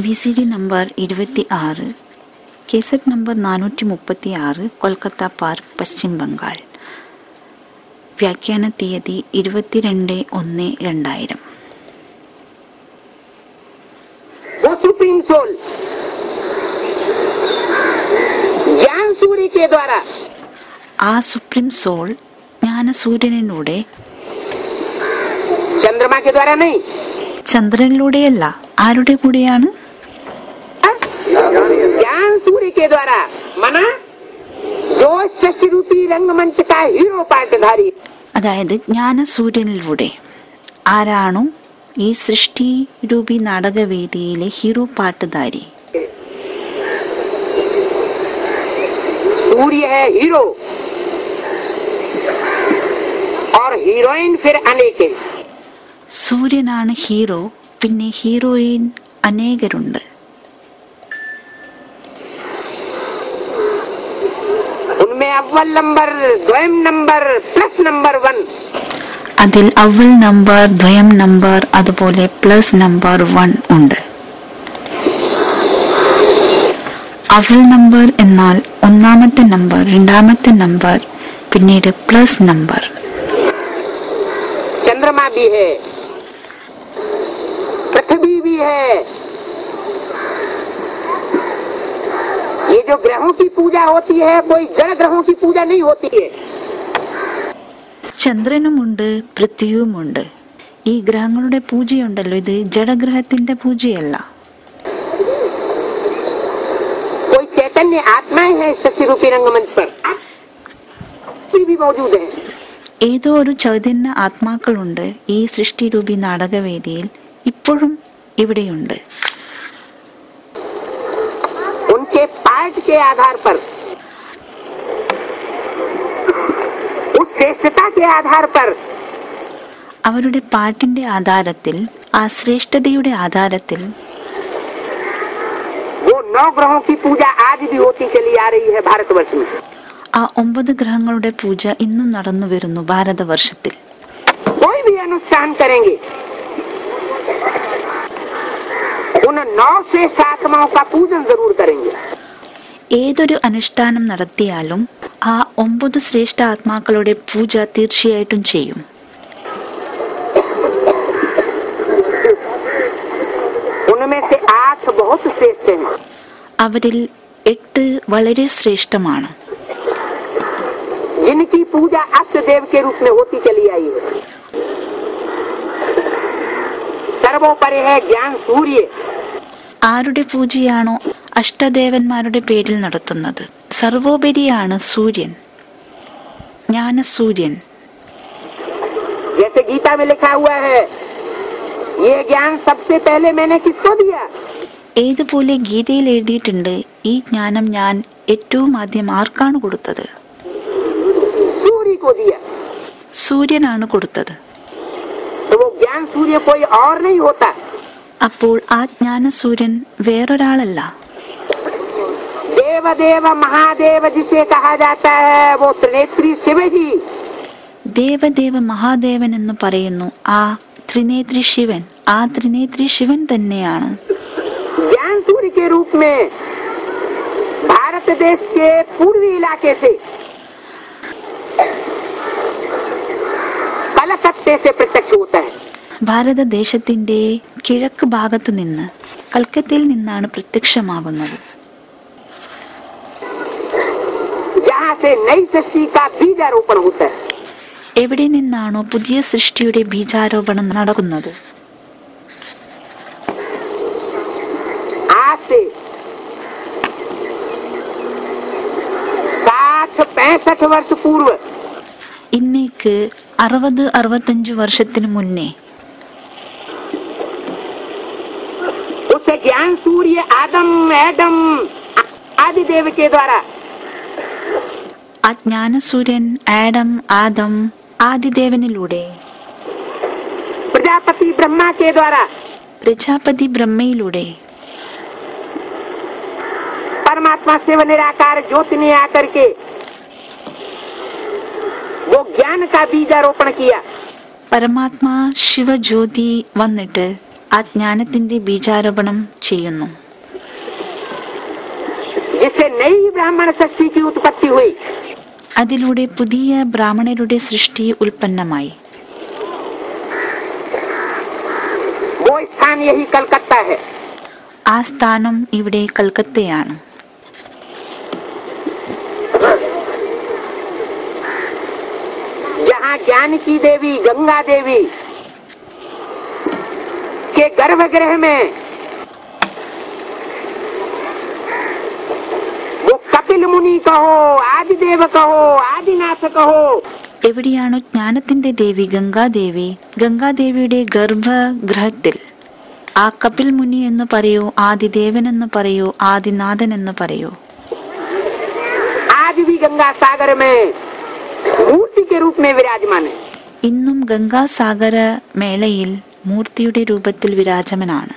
V C D number ഇരുപത്തി ആറ് cassette number നാനൂറ്റി മുപ്പത്തി ആറ് കൊൽക്കത്ത പാർക്ക് പശ്ചിം ബംഗാൾ വ്യാഖ്യാന തീയതി ഇരുപത്തിരണ്ട് ഒന്ന് രണ്ടായിരം वो सुप्रीम सोल ज्ञान सूर्य के द्वारा ആ സുപ്രീം സോൾ ജ്ഞാനസൂര്യനിലൂടെ चंद्रमा के द्वारा नहीं ചന്ദ്രനിലൂടെയല്ല ആരുടെ കൂടെയാണ് हाँ? ज्ञान सूर्य के द्वारा मना जो सृष्टि रूपी रंगमंच का हीरो पाटधारी അതായത് ജ്ഞാനസൂര്യനിലൂടെ ആരാണോ ഈ സൃഷ്ടി രൂപി നാടകവേദിയിലെ ഹീറോ പാട്ടുധാരി सूर्य है हीरो और हीरोइन फिर अनेक है സൂര്യനാണ് ഹീറോ പിന്നെ ഹീറോയിൻ അനേകരുണ്ട് उनमें अव्वल नंबर द्वयम नंबर प्लस नंबर वन അതിൽ അവൽ നമ്പർ ദ്വയം നമ്പർ അതുപോലെ പ്ലസ് നമ്പർ വൺ ഉണ്ട് അവൽ നമ്പർ എന്നാൽ ഒന്നാമത്തെ നമ്പർ രണ്ടാമത്തെ നമ്പർ പിന്നീട് പ്ലസ് നമ്പർ चंद्रमा भी है पृथ्वी भी है ये जो ग्रहों की पूजा होती है कोई जड़ ग्रहों की पूजा नहीं होती है ചന്ദ്രനുമുണ്ട് പൃഥ്വിയുമുണ്ട് ഈ ഗ്രഹങ്ങളുടെ പൂജയുണ്ടല്ലോ ഇത് ജഡഗ്രഹത്തിന്റെ പൂജയല്ല कोई चैतन्य आत्माएं हैं सृष्टि रूपी रंगमंच पर भी, भी मौजूद है ഏതോ ഒരു ചൈതന്യ ആത്മാക്കളുണ്ട് ഈ സൃഷ്ടിരൂപി നാടകവേദിയിൽ ഇപ്പോഴും ഇവിടെയുണ്ട് उनके पार्ट के आधार पर उस श्रेष्ठता के आधार पर അവരുടെ പാട്ടിന്റെ ആധാരത്തിൽ ആ ശ്രേഷ്ഠതയുടെ ആധാരത്തിൽ वो नौ ग्रहों की पूजा आज भी होती चली आ रही है भारतवर्ष में ആ ഒമ്പത് ഗ്രഹങ്ങളുടെ പൂജ ഇന്നും നടന്നു വരുന്നു ഭാരതവർഷത്തിൽ कोई भी अनुष्ठान करेंगे उन नौ श्रेष्ठ आत्माओं का पूजन जरूर करेंगे ഏതൊരു അനുഷ്ഠാനം നടത്തിയാലും ആ ഒമ്പത് ശ്രേഷ്ഠ ആത്മാക്കളുടെ പൂജ തീർച്ചയായിട്ടും ചെയ്യും उनमें से आठ बहुत श्रेष्ठ हैं അവരിൽ എട്ട് വളരെ ശ്രേഷ്ഠമാണ് जिनकी पूजा अष्ट देव के रूप में होती चली आई है सर्वोपरि है ज्ञान सूर्य ആരുടെ പൂജയാണോ അഷ്ടദേവന്മാരുടെ പേരിൽ നടത്തുന്നത് സർവോപരിയാണ് സൂര്യൻ ജ്ഞാനസൂര്യൻ जैसे गीता में लिखा हुआ है ये ज्ञान सबसे पहले मैंने किसको दिया ഏതുപോലെ ഗീതയിൽ എഴുതിയിട്ടുണ്ട് ഈ ജ്ഞാനം ഞാൻ ഏറ്റവും ആദ്യം ആർക്കാണ് കൊടുത്തത് सूर्य को दिया സൂര്യനാണ് കൊടുത്തത് तो वो ज्ञान सूर्य कोई और नहीं होता അപ്പോൾ ആ ജ്ഞാനസൂര്യൻ വേറൊരാളല്ല देव देव महादेव जिसे कहा जाता है वो त्रिनेत्री शिव ही ദേവദേവ മഹാദേവൻ എന്ന് പറയുന്നു ആ ത്രിനേത്രി ശിവൻ ആ ത്രിനേത്രി ശിവൻ തന്നെയാണ് ज्ञान सूर्य के रूप में भारत देश के पूर्वी इलाके से कलकत्ते से प्रत्यक्ष होता है ഭാരതദേശത്തിന്റെ കിഴക്ക് ഭാഗത്തു നിന്ന് കൽക്കത്തയിൽ നിന്നാണ് പ്രത്യക്ഷമാകുന്നത് जहाँ से नई सृष्टि का बीजारोपण होता है എവിടെ നിന്നാണോ പുതിയ സൃഷ്ടിയുടെ ബീജാരോപണം നടക്കുന്നത് आज से साठ पैंसठ वर्ष पूर्व ഇന്നേക്ക് അറുപത് അറുപത്തഞ്ചു വർഷത്തിനു മുന്നേ उस ज्ञान सूर्य आदम एडम आदि देव के द्वारा ആ ജ്ഞാനസൂര്യൻ ആഡം ആദം ആദിദേവനിലൂടെ प्रजापति ब्रह्मा के द्वारा പ്രജാപതി ബ്രഹ്മയിലൂടെ परमात्मा शिव निराकार ज्योति ने आकर के वो ज्ञान का बीजारोपण किया പരമാത്മാ ശിവജ്യോതി വന്നിട്ട് ആ ജ്ഞാനത്തിന്റെ ബീജാരോപണം ചെയ്യുന്നു जिससे नई ब्राह्मण षष्ठी की उत्पत्ति हुई അതിലൂടെ പുതിയ ബ്രാഹ്മണരുടെ സൃഷ്ടി ഉൽപ്പന്നമായി वो स्थान यही कलकत्ता है ആ സ്ഥാനം ഇവിടെ കൽക്കത്തയാണ് जहाँ ज्ञान की देवी गंगा देवी के गर्भगृह में वो कपिल मुनि कहो आदिदेव कहो आदिनाथ कहो എവിടെയാണോ ജ്ഞാനത്തിന്റെ ദേവി ഗംഗാദേവി ഗംഗാദേവിയുടെ ഗർഭഗൃഹത്തിൽ ആ കപിൽ മുനി എന്ന് പറയൂ ആദിദേവൻ എന്ന് പറയൂ ആദിനാഥൻ എന്ന് പറയൂ आज भी गंगा सागर में मूर्ति के रूप में विराजमान है ഇന്നും ഗംഗാസാഗര മേളയിൽ മൂർത്തിയുടെ രൂപത്തിൽ വിരാജമനാണ്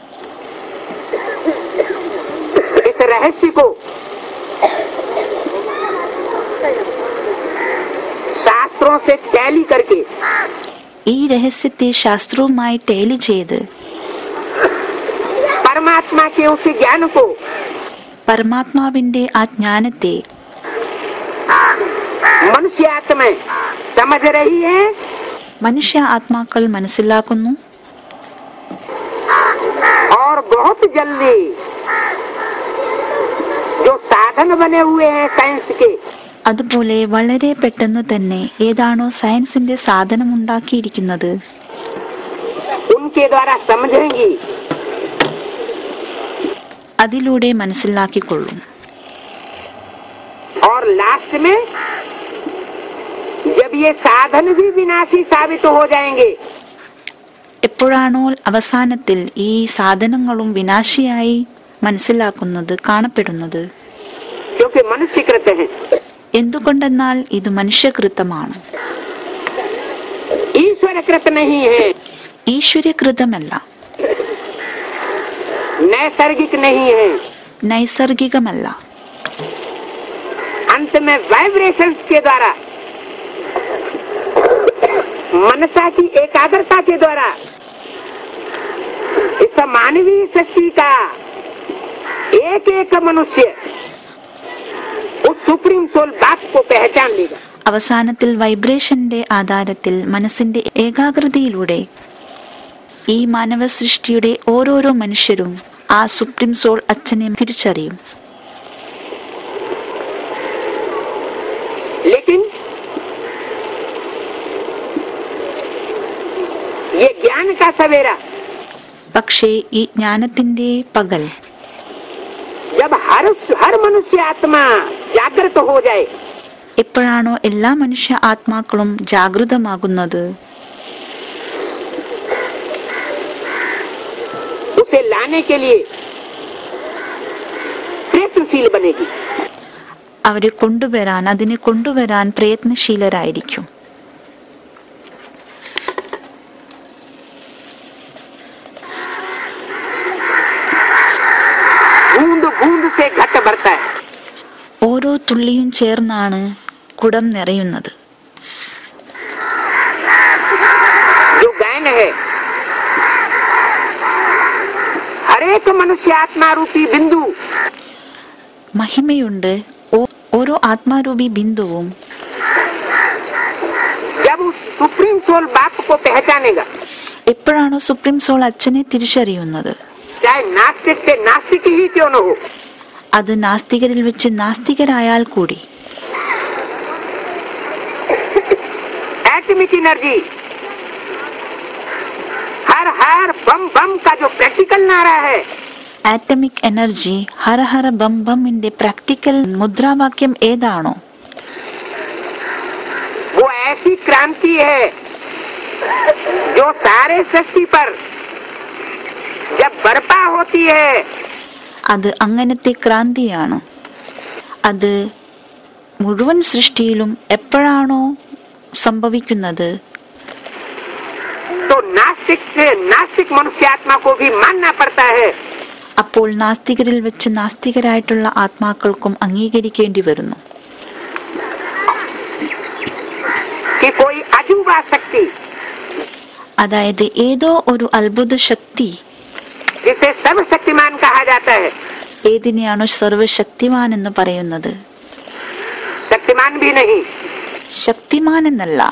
इस रहस्य को शास्त्रों से टैली करके ഈ രഹസ്യത്തെ ശാസ്ത്രവുമായി ടേലി ചെയ്ത് परमात्मा के उस ज्ञान को പരമാത്മാവിന്റെ ആ ജ്ഞാനത്തെ मनुष्य आत्मा समझ रही है മനുഷ്യ ആത്മാക്കൾ മനസ്സിലാക്കുന്നു और बहुत जल्दी जो साधन बने हुए हैं साइंस के അതുപോലെ വളരെ പെട്ടെന്ന് തന്നെ ഏതാണോ സയൻസിന്റെ സാധനമുണ്ടാക്കിയിരിക്കുന്നത് उनके द्वारा समझेंगी അതിലൂടെ മനസ്സിലാക്കിക്കൊള്ളും और लास्ट में जब ये साधन भी विनाशी साबित हो जाएंगे എപ്പോഴാണോ അവസാനത്തിൽ ഈ സാധനങ്ങളും വിനാശിയായി മനസ്സിലാക്കുന്നത് കാണപ്പെടുന്നത് क्योंकि मनुष्य कृत है എന്തുകൊണ്ടെന്നാൽ ഇത് മനുഷ്യകൃതമാണ് ईश्वर कृत नहीं है ഈശ്വര്യകൃതമല്ല नैसर्गिक नहीं है നൈസർഗികമല്ല अंत में वाइब्रेशंस के द्वारा मनसा की एकाग्रता के द्वारा इस मानवीय सृष्टि का एक एक मनुष्य उस सुप्रीम सोल बाप को पहचान लेगा അവസാനത്തിൽ വൈബ്രേഷന്റെ ആധാരത്തിൽ മനസ്സിന്റെ ഏകാഗ്രതയിലൂടെ ഈ മാനവ സൃഷ്ടിയുടെ ഓരോരോ മനുഷ്യരും ആ സുപ്രീം സോൾ അച്ഛനെ തിരിച്ചറിയും लेकिन ये ज्ञान का सवेरा പക്ഷേ ഈ ജ്ഞാനത്തിന്റെ പകൽ जब हर हर मनुष्य आत्मा जागृत हो जाए എപ്പോഴാണോ എല്ലാ മനുഷ്യ ആത്മാക്കളും ജാഗൃതമാകുന്നത് उसे लाने के लिए प्रयत्नशील बनेगी അവരെ കൊണ്ടുവരാൻ അതിനെ കൊണ്ടുവരാൻ പ്രയത്നശീലരായിരിക്കും बूंद बूंद से घट भरता है ഓരോ തുള്ളിയും ചേർന്നാണ് കുടം നിറയുന്നത് जो गायन है हरेक मनुष्य आत्मा रूपी बिंदु മഹിമയുണ്ട് ഓ- ഓരോ ആത്മാരൂപി ബിന്ദുവും जब उस सुप्रीम सोल बाप को पहचानेगा എപ്പോഴാണോ സുപ്രീം സോൾ അച്ഛനെ തിരിച്ചറിയുന്നത് चाहे नास्तिक से नास्तिक ही क्यों न हो അത് നാസ്തികരിൽ വെച്ച് നാസ്തികരായാൽ കൂടി एटमिक एनर्जी हर हर बम बम का जो प्रैक्टिकल नारा है ആറ്റമിക് എനർജി ഹര ഹര ബം ബമ്മിന്റെ പ്രാക്ടിക്കൽ മുദ്രാവാക്യം ഏതാണോ वो ऐसी क्रांति है जो सारे सृष्टि पर जब बर्पा होती है അത് അങ്ങനത്തെ ക്രാന്തിയാണ് അത് മുഴുവൻ സൃഷ്ടിയിലും എപ്പോഴാണോ സംഭവിക്കുന്നത് तो नास्तिक से नास्तिक मनुष्यात्मा को भी मानना पड़ता है അപ്പോൾ നാസ്തികരിൽ വെച്ച് നാസ്തികരായിട്ടുള്ള ആത്മാക്കൾക്കും അംഗീകരിക്കേണ്ടി വരുന്നു कि कोई अजूबा शक्ति അതായത് ഏതോ ഒരു അത്ഭുത ശക്തി जिसे सर्वशक्तिमान कहा जाता है ഏതിനെയാണോ സർവശക്തിമാൻ എന്ന് പറയുന്നത് शक्तिमान भी नहीं ശക്തിമാൻ എന്നല്ല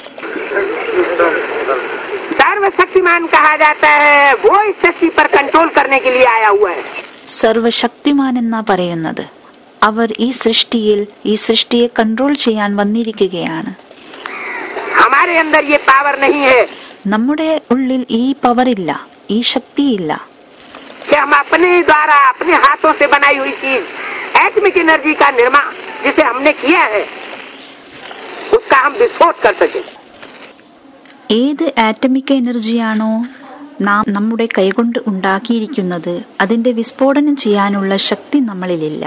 सर्वशक्तिमान कहा जाता है वो इस सृष्टि पर कंट्रोल करने के लिए आया हुआ है സർവശക്തിമാൻ എന്നാ പറയുന്നത് അവർ ഈ സൃഷ്ടിയിൽ ഈ സൃഷ്ടിയെ കൺട്രോൾ ചെയ്യാൻ വന്നിരിക്കുകയാണ് हमारे अंदर ये पावर नहीं है നമ്മുടെ ഉള്ളിൽ ഈ പവറില്ല ഈ ശക്തിയില്ല कि हम अपने द्वारा अपने हाथों से बनाई हुई चीज एटमिक एनर्जी का निर्माण जिसे हमने किया है उसका हम विस्फोट कर सके ഏത് ആറ്റമിക് എനർജിയാണോ നാം നമ്മുടെ കൈകൊണ്ട് ഉണ്ടാക്കിയിരിക്കുന്നത് അതിന്റെ വിസ്ഫോടനം ചെയ്യാനുള്ള ശക്തി നമ്മളിലില്ല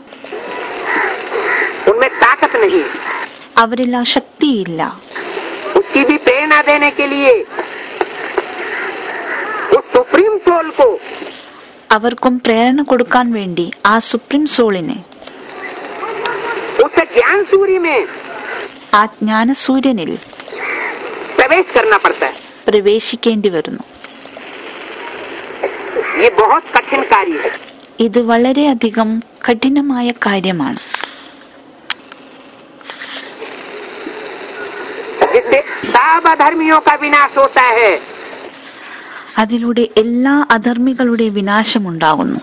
उनमें ताकत नहीं അവരിൽ ആ ശക്തിയില്ല उसकी भी प्रेरणा देने के लिए उस सुप्रीम सोल को അവർക്കും പ്രേരണ കൊടുക്കാൻ വേണ്ടി ആ സുപ്രീം സോളിനെ उस ज्ञान सूर्य में ആ ജ്ഞാനസൂര്യനിൽ प्रवेश करना पड़ता है പ്രവേശിക്കേണ്ടി വരുന്നു ये बहुत कठिन कार्य है ഇത് വളരെയധികം കഠിനമായ കാര്യമാണ് जिससे सब अधर्मियों का विनाश होता है അതിലൂടെ എല്ലാ അധർമ്മികളുടെ വിനാശമുണ്ടാകുന്നു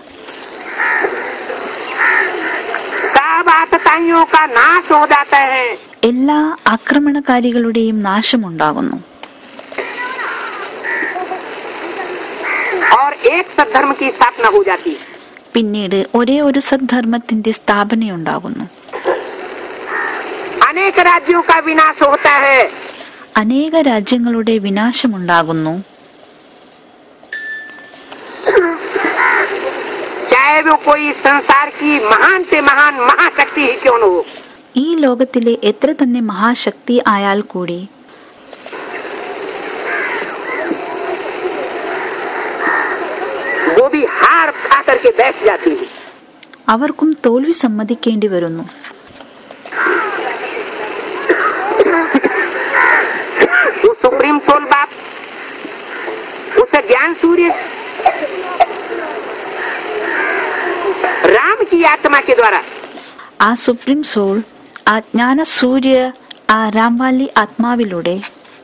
सब आतताइयों का नाश हो जाता है എല്ലാ ആക്രമണകാരികളുടെയും നാശമുണ്ടാകുന്നു और एक सद्धर्म की स्थापना हो जाती है പിന്നീട് ഒരേ ഒരു സദ്ധർമ്മത്തിന്റെ സ്ഥാപനയുണ്ടാകുന്നു अनेक राज्यों का विनाश होता है അനേക രാജ്യങ്ങളുടെ വിനാശമുണ്ടാകുന്നു चाहे वो कोई संसार की महान से महान महाशक्ति ही क्यों न हो ഈ ലോകത്തിലെ എത്ര തന്നെ മഹാശക്തി ആയാൽ കൂടി वो भी हार खा करके बैठ जाती है അവർക്കും തോൽവി സമ്മതിക്കേണ്ടി വരുന്നു वो सुप्रीम सोल बाप उस ज्ञान सूर्य राम की आत्मा के द्वारा ആ സുപ്രീം സോൾ ആ ജ്ഞാന സൂര്യ ആ രാംവാലി ആത്മാവിലൂടെ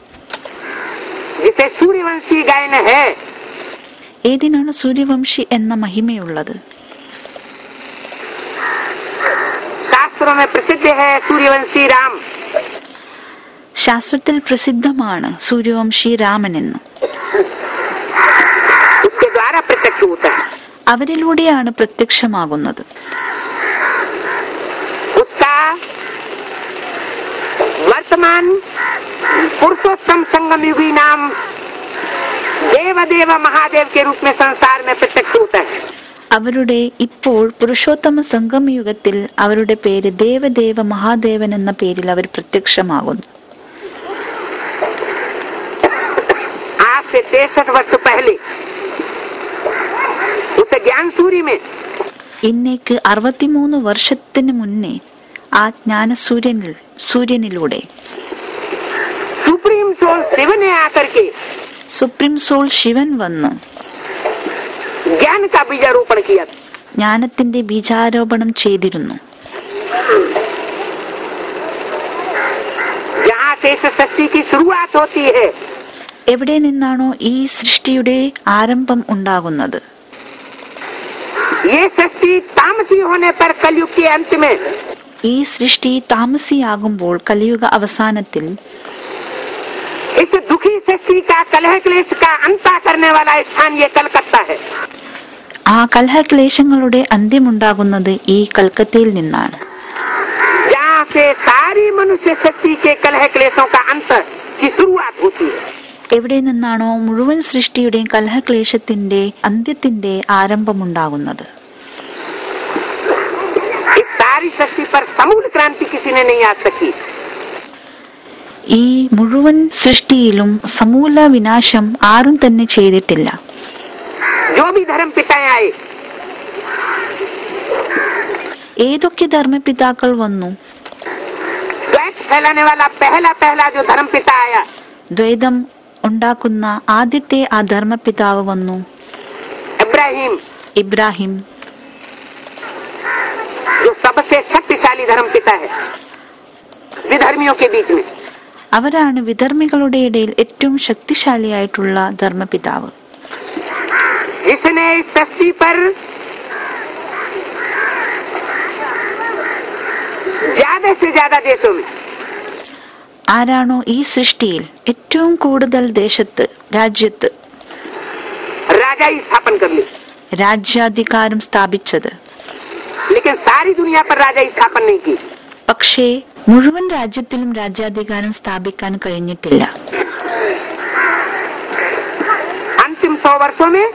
जिसे सूर्यवंशी गायन है ഏതിനാണ് സൂര്യവംശി എന്ന മഹിമയുള്ളത് शास्त्रों में प्रसिद्ध है सूर्यवंशी राम ശാസ്ത്രത്തിൽ പ്രസിദ്ധമാണ് സൂര്യവംശി രാമനെന്ന് उसके द्वारा प्रत्यक्ष होता है അവരിലൂടെയാണ് പ്രത്യക്ഷമാകുന്നത് उसका वर्तमान पुरुषोत्तम संगम युगी नाम देव देव महादेव के रूप में संसार में प्रत्यक्ष होता है അവരുടെ ഇപ്പോൾ പുരുഷോത്തമ സംഗമയുഗത്തിൽ അവരുടെ പേര് ദേവദേവ മഹാദേവൻ എന്ന പേരിൽ അവർ പ്രത്യക്ഷമാകുന്നു आज से तिरसठ वर्ष पहले उस ज्ञान सूर्य में ഇന്നേക്ക് അറുപത്തിമൂന്ന് വർഷത്തിന് മുന്നേ ആ ജ്ഞാന സൂര്യനിൽ സൂര്യനിലൂടെ सुप्रीम सोल शिव ने आकर के സുപ്രീം സോൾ ശിവൻ വന്ന് ज्ञान का बीजारोपण किया था। ജ്ഞാനത്തിന്റെ ബീജാരോപണം ചെയ്തിരുന്നു जहाँ से इस सृष्टि की शुरुआत होती है എവിടെ നിന്നാണോ ഈ സൃഷ്ടിയുടെ ആരംഭം ഉണ്ടാകുന്നത് ये सृष्टि तामसी होने पर कलयुग के अंत में ഈ സൃഷ്ടി താമസിയാകുമ്പോൾ കലിയുഗ അവസാനത്തിൽ इस दुखी सृष्टि का कलह क्लेश का अंता करने वाला स्थान ये कलकत्ता है ആ കലഹക്ലേശങ്ങളുടെ അന്ത്യമുണ്ടാകുന്നത് ഈ കൽക്കത്തയിൽ നിന്നാണ് जहाँ से सारी मनुष्य शक्ति के कलह क्लेशों का अंत की शुरुआत होती है എവിടെ നിന്നാണോ മുഴുവൻ സൃഷ്ടിയുടെയും കലഹക്ലേശത്തിന്റെ അന്ത്യത്തിന്റെ ആരംഭമുണ്ടാകുന്നത് इस सारी सृष्टि पर समूल क्रांति किसी ने नहीं आ सकी ഈ മുഴുവൻ സൃഷ്ടിയിലും സമൂല വിനാശം ആരും തന്നെ ചെയ്തിട്ടില്ല जो भी धर्म पिताएं आए ഏതൊക്കെ ധർമ്മപിതാക്കൾ വന്നു द्वैत फैलाने वाला पहला पहला जो धर्म पिता आया ദ്വൈതം ഉണ്ടാക്കുന്ന ആദ്യത്തെ ആ ധർമ്മപിതാവ് വന്നു इब्राहिम ഇബ്രാഹിം जो सबसे शक्तिशाली धर्म पिता है विधर्मियों के बीच में അവരാണ് വിധർമ്മികളുടെ ഇടയിൽ ഏറ്റവും ശക്തിശാലിയായിട്ടുള്ള ധർമ്മപിതാവ് जिसने इस सृष्टि पर ज्यादा से ज्यादा देशों में ആരാണോ ഈ സൃഷ്ടിയിൽ ഏറ്റവും കൂടുതൽ ദേശത്ത് രാജ്യത്ത് राजाई स्थापन कर ली രാജ്യാധികാരം സ്ഥാപിച്ചത് लेकिन सारी दुनिया पर राजाई स्थापन नहीं की പക്ഷേ മുഴുവൻ രാജ്യത്തിലും രാജ്യാധികാരം സ്ഥാപിക്കാൻ കഴിഞ്ഞിട്ടില്ല अंतिम सौ वर्षों में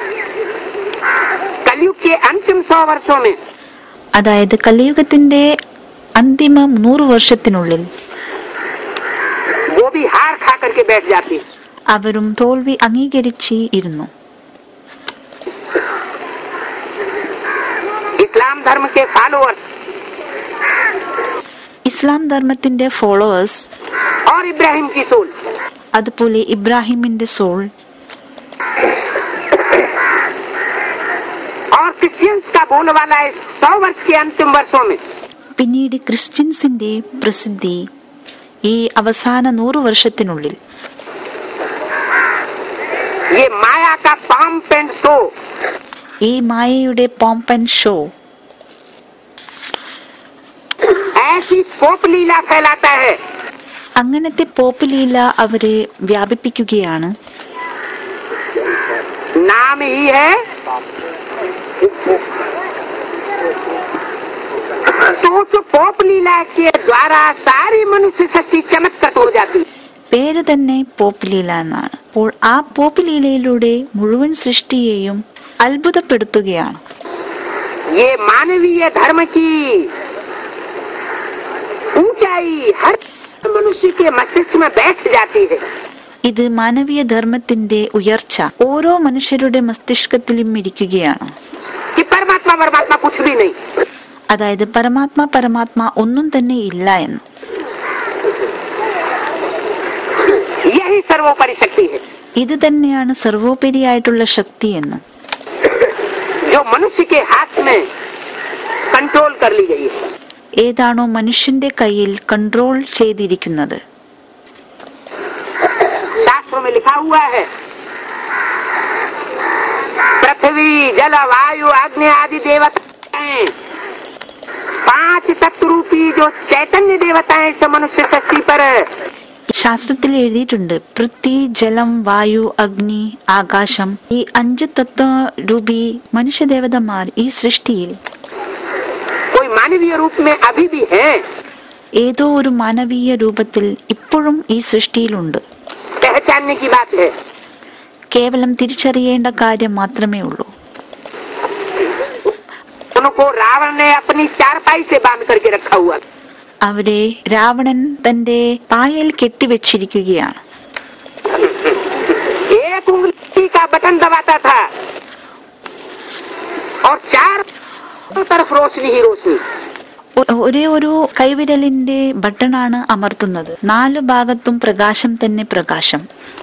कलयुग के अंतिम सौ वर्षों में അതായത് കലിയുഗത്തിന്റെ അന്തിമ നൂറു വർഷത്തിനുള്ളിൽ वो भी हार खा करके बैठ जाती है അവരും തോൽവി അംഗീകരിച്ച് ഇരുന്നു इस्लाम धर्म के फॉलोअर्स ഇസ്ലാം ധർമ്മത്തിന്റെ ഫോളോവേഴ്സ് और इब्राहिम की सोल അതുപോലെ ഇബ്രാഹിമിന്റെ സോൾ और क्रिश्चियंस का बोलवाला है सौ वर्ष के अंतिम वर्षों में പിന്നീട് ക്രിസ്ത്യൻസിന്റെ പ്രസിദ്ധി ഈ അവസാന നൂറു വർഷത്തിനുള്ളിൽ ये माया का पंप एंड शो ഈ മായയുടെ പോംപൻ ഷോ ऐसी पोप लीला फैलाता है അങ്ങനത്തെ പോപ്പ് ലീല അവര് വ്യാപിപ്പിക്കുകയാണ് नाम ही है तो उस पोप लीला के द्वारा सारी मनुष्य सृष्टि चमक कर जाती है പേര് തന്നെ പോപ്പ് ലീല എന്നാണ് അപ്പോൾ ആ പോപ്പ് ലീലയിലൂടെ മുഴുവൻ സൃഷ്ടിയെയും അത്ഭുതപ്പെടുത്തുകയാണ് ये मानवीय धर्म की ऊंचाई हर मनुष्य के मस्तिष्क में बैठ जाती है ഇത് മാനവീയ ധർമ്മത്തിന്റെ ഉയർച്ച ഓരോ മനുഷ്യരുടെ മസ്തിഷ്കത്തിലും ഇരിക്കുകയാണ് कि परमात्मा परमात्मा कुछ भी नहीं അതായത് പരമാത്മ പരമാത്മ ഒന്നും തന്നെ ഇല്ല എന്ന് यही सर्वोपरि शक्ति है ഇത് തന്നെയാണ് സർവോപരിയായിട്ടുള്ള ശക്തി എന്ന് जो मनुष्य के हाथ में कंट्रोल कर ली गई है ഏതാണോ മനുഷ്യന്റെ കയ്യിൽ കൺട്രോൾ ചെയ്തിരിക്കുന്നത് शास्त्रों में लिखा हुआ है पृथ्वी जल वायु अग्नि आदि देवताएं पांच तत्व रूपी जो चैतन्य देवताएं इस मनुष्य सृष्टि पर ശാസ്ത്രത്തിൽ എഴുതിയിട്ടുണ്ട് പൃഥ്വി ജലം വായു അഗ്നി ആകാശം ഈ അഞ്ച് തത്വ രൂപി മനുഷ്യദേവതമാർ ഈ സൃഷ്ടിയിൽ कोई मानवीय रूप में अभी भी है ഏതോ ഒരു മാനവീയ രൂപത്തിൽ ഇപ്പോഴും ഈ സൃഷ്ടിയിലുണ്ട് पहचानने की बात है കേവലം തിരിച്ചറിയേണ്ട കാര്യം മാത്രമേ ഉള്ളൂ उनको रावण ने अपनी चारपाई से बांध करके रखा हुआ അവരെ രാവണൻ തന്റെ പായൽ കെട്ടിവെച്ചിരിക്കുകയാണ് एक उंगली का बटन दबाता था और चार तरफ रोशनी ही रोशनी ഒ- ഒരേ ഒരു കൈവിരലിന്റെ ബട്ടണാണ് അമർത്തുന്നത് നാലു ഭാഗത്തും പ്രകാശം തന്നെ പ്രകാശം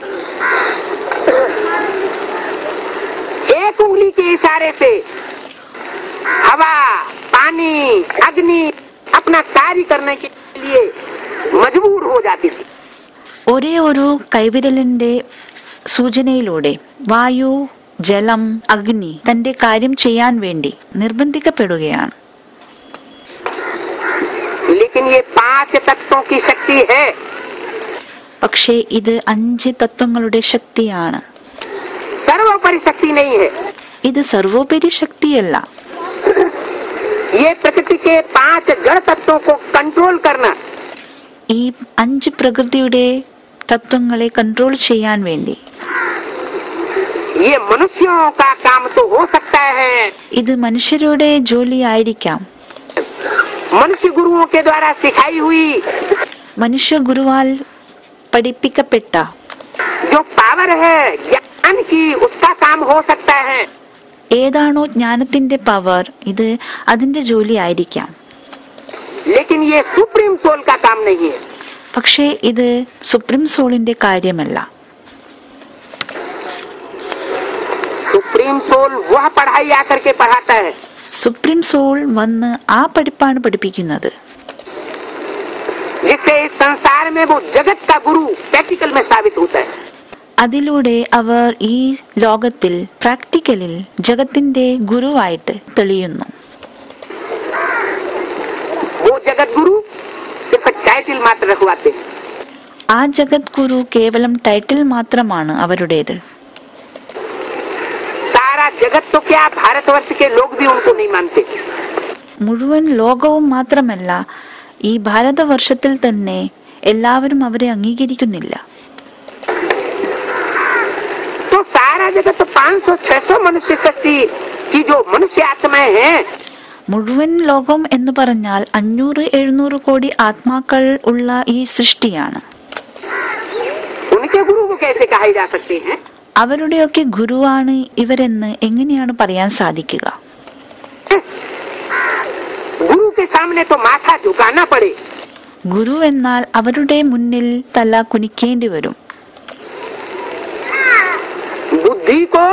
एक उंगली के इशारे से हवा पानी अग्नि अपना कार्य करने के लिए मजबूर हो जाती थी ഒരേ ഒരു കൈവിരലിന്റെ സൂചനയിലൂടെ വായു ജലം അഗ്നി തന്റെ കാര്യം ചെയ്യാൻ വേണ്ടി നിർബന്ധിക്കപ്പെടുകയാണ് लेकिन ये पांच तत्वों की शक्ति है പക്ഷേ ഇത് അഞ്ച് തത്വങ്ങളുടെ ശക്തിയാണ് सर्वोपरि शक्ति नहीं है ഇത് സർവോപരി ശക്തിയല്ല ये प्रकृति के पांच जड़ तत्वों को कंट्रोल करना ഈ അഞ്ച് പ്രകൃതിയുടെ തത്വങ്ങളെ കൺട്രോൾ ചെയ്യാൻ വേണ്ടി ये मनुष्यों का काम तो हो सकता है ഇത് മനുഷ്യരുടെ ജോലി ആയിരിക്കാം मनुष्य गुरुओं के द्वारा सिखाई हुई മനുഷ്യ ഗുരുവാൽ പഠിപ്പിക്കപ്പെട്ട जो पावर है ज्ञान की उसका काम हो सकता है ഏതാണോ ജ്ഞാനത്തിന്റെ പവർ ഇത് അതിന്റെ ജോലി ആയിരിക്കാം लेकिन ये सुप्रीम सोल का काम नहीं है പക്ഷേ ഇത് സുപ്രീം സോളിന്റെ കാര്യമല്ല सुप्रीम सोल वह पढ़ाई आकर के पढ़ाता है സുപ്രീം സോൾ വന്ന് ആ പഠിപ്പാണ് പഠിപ്പിക്കുന്നത് जिससे इस संसार में वो जगत का गुरु प्रैक्टिकल में साबित होता है അതിലൂടെ അവർ ഈ ലോകത്തിൽ പ്രാക്ടിക്കലിൽ ജഗത്തിന്റെ ഗുരുവായിട്ട് തെളിയുന്നു वो जगत गुरु सिर्फ टाइटिल मात्र रखवाते हैं ആ ജഗത് ഗുരു കേവലം ടൈറ്റിൽ മാത്രമാണ് അവരുടേത് सारा जगत तो क्या भारतवर्ष के लोग भी उनको नहीं मानते മുഴുവൻ ലോകവും മാത്രമല്ല ഈ ഭാരതവർഷത്തിൽ തന്നെ എല്ലാവരും അവരെ അംഗീകരിക്കുന്നില്ല तो सारा जगत तो 500 600 मनुष्य शक्ति की जो मनुष्य आत्माएं हैं മുഴുവൻ ലോകം എന്ന് പറഞ്ഞാൽ അഞ്ഞൂറ് എഴുന്നൂറ് കോടി ആത്മാക്കൾ ഉള്ള ഈ സൃഷ്ടിയാണ് उनके गुरु को कैसे कहा जा सकते हैं അവരുടെയൊക്കെ ഗുരുവാണ് ഇവരെന്ന് എങ്ങനെയാണ് പറയാൻ സാധിക്കുക गुरु के सामने तो माथा झुकाना पड़े ഗുരു എന്നാൽ അവരുടെ മുന്നിൽ തല കുനിക്കേണ്ടി വരും बुद्धि को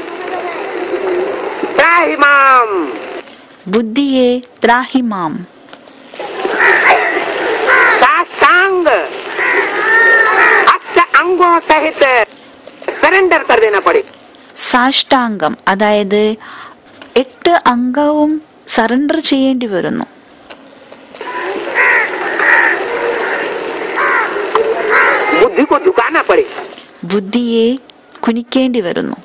त्राहिमाम ബുദ്ധിയെ ത്രാഹിമാം साष्टांग अष्ट अंगों सहित सरेंडर कर देना पड़े സാഷ്ടാംഗം അതായത് എട്ട് അംഗവും സറണ്ടർ ചെയ്യേണ്ടി വരുന്നു बुद्धि को झुकाना पड़े ബുദ്ധിയെ കുനിക്കേണ്ടി വരുന്നു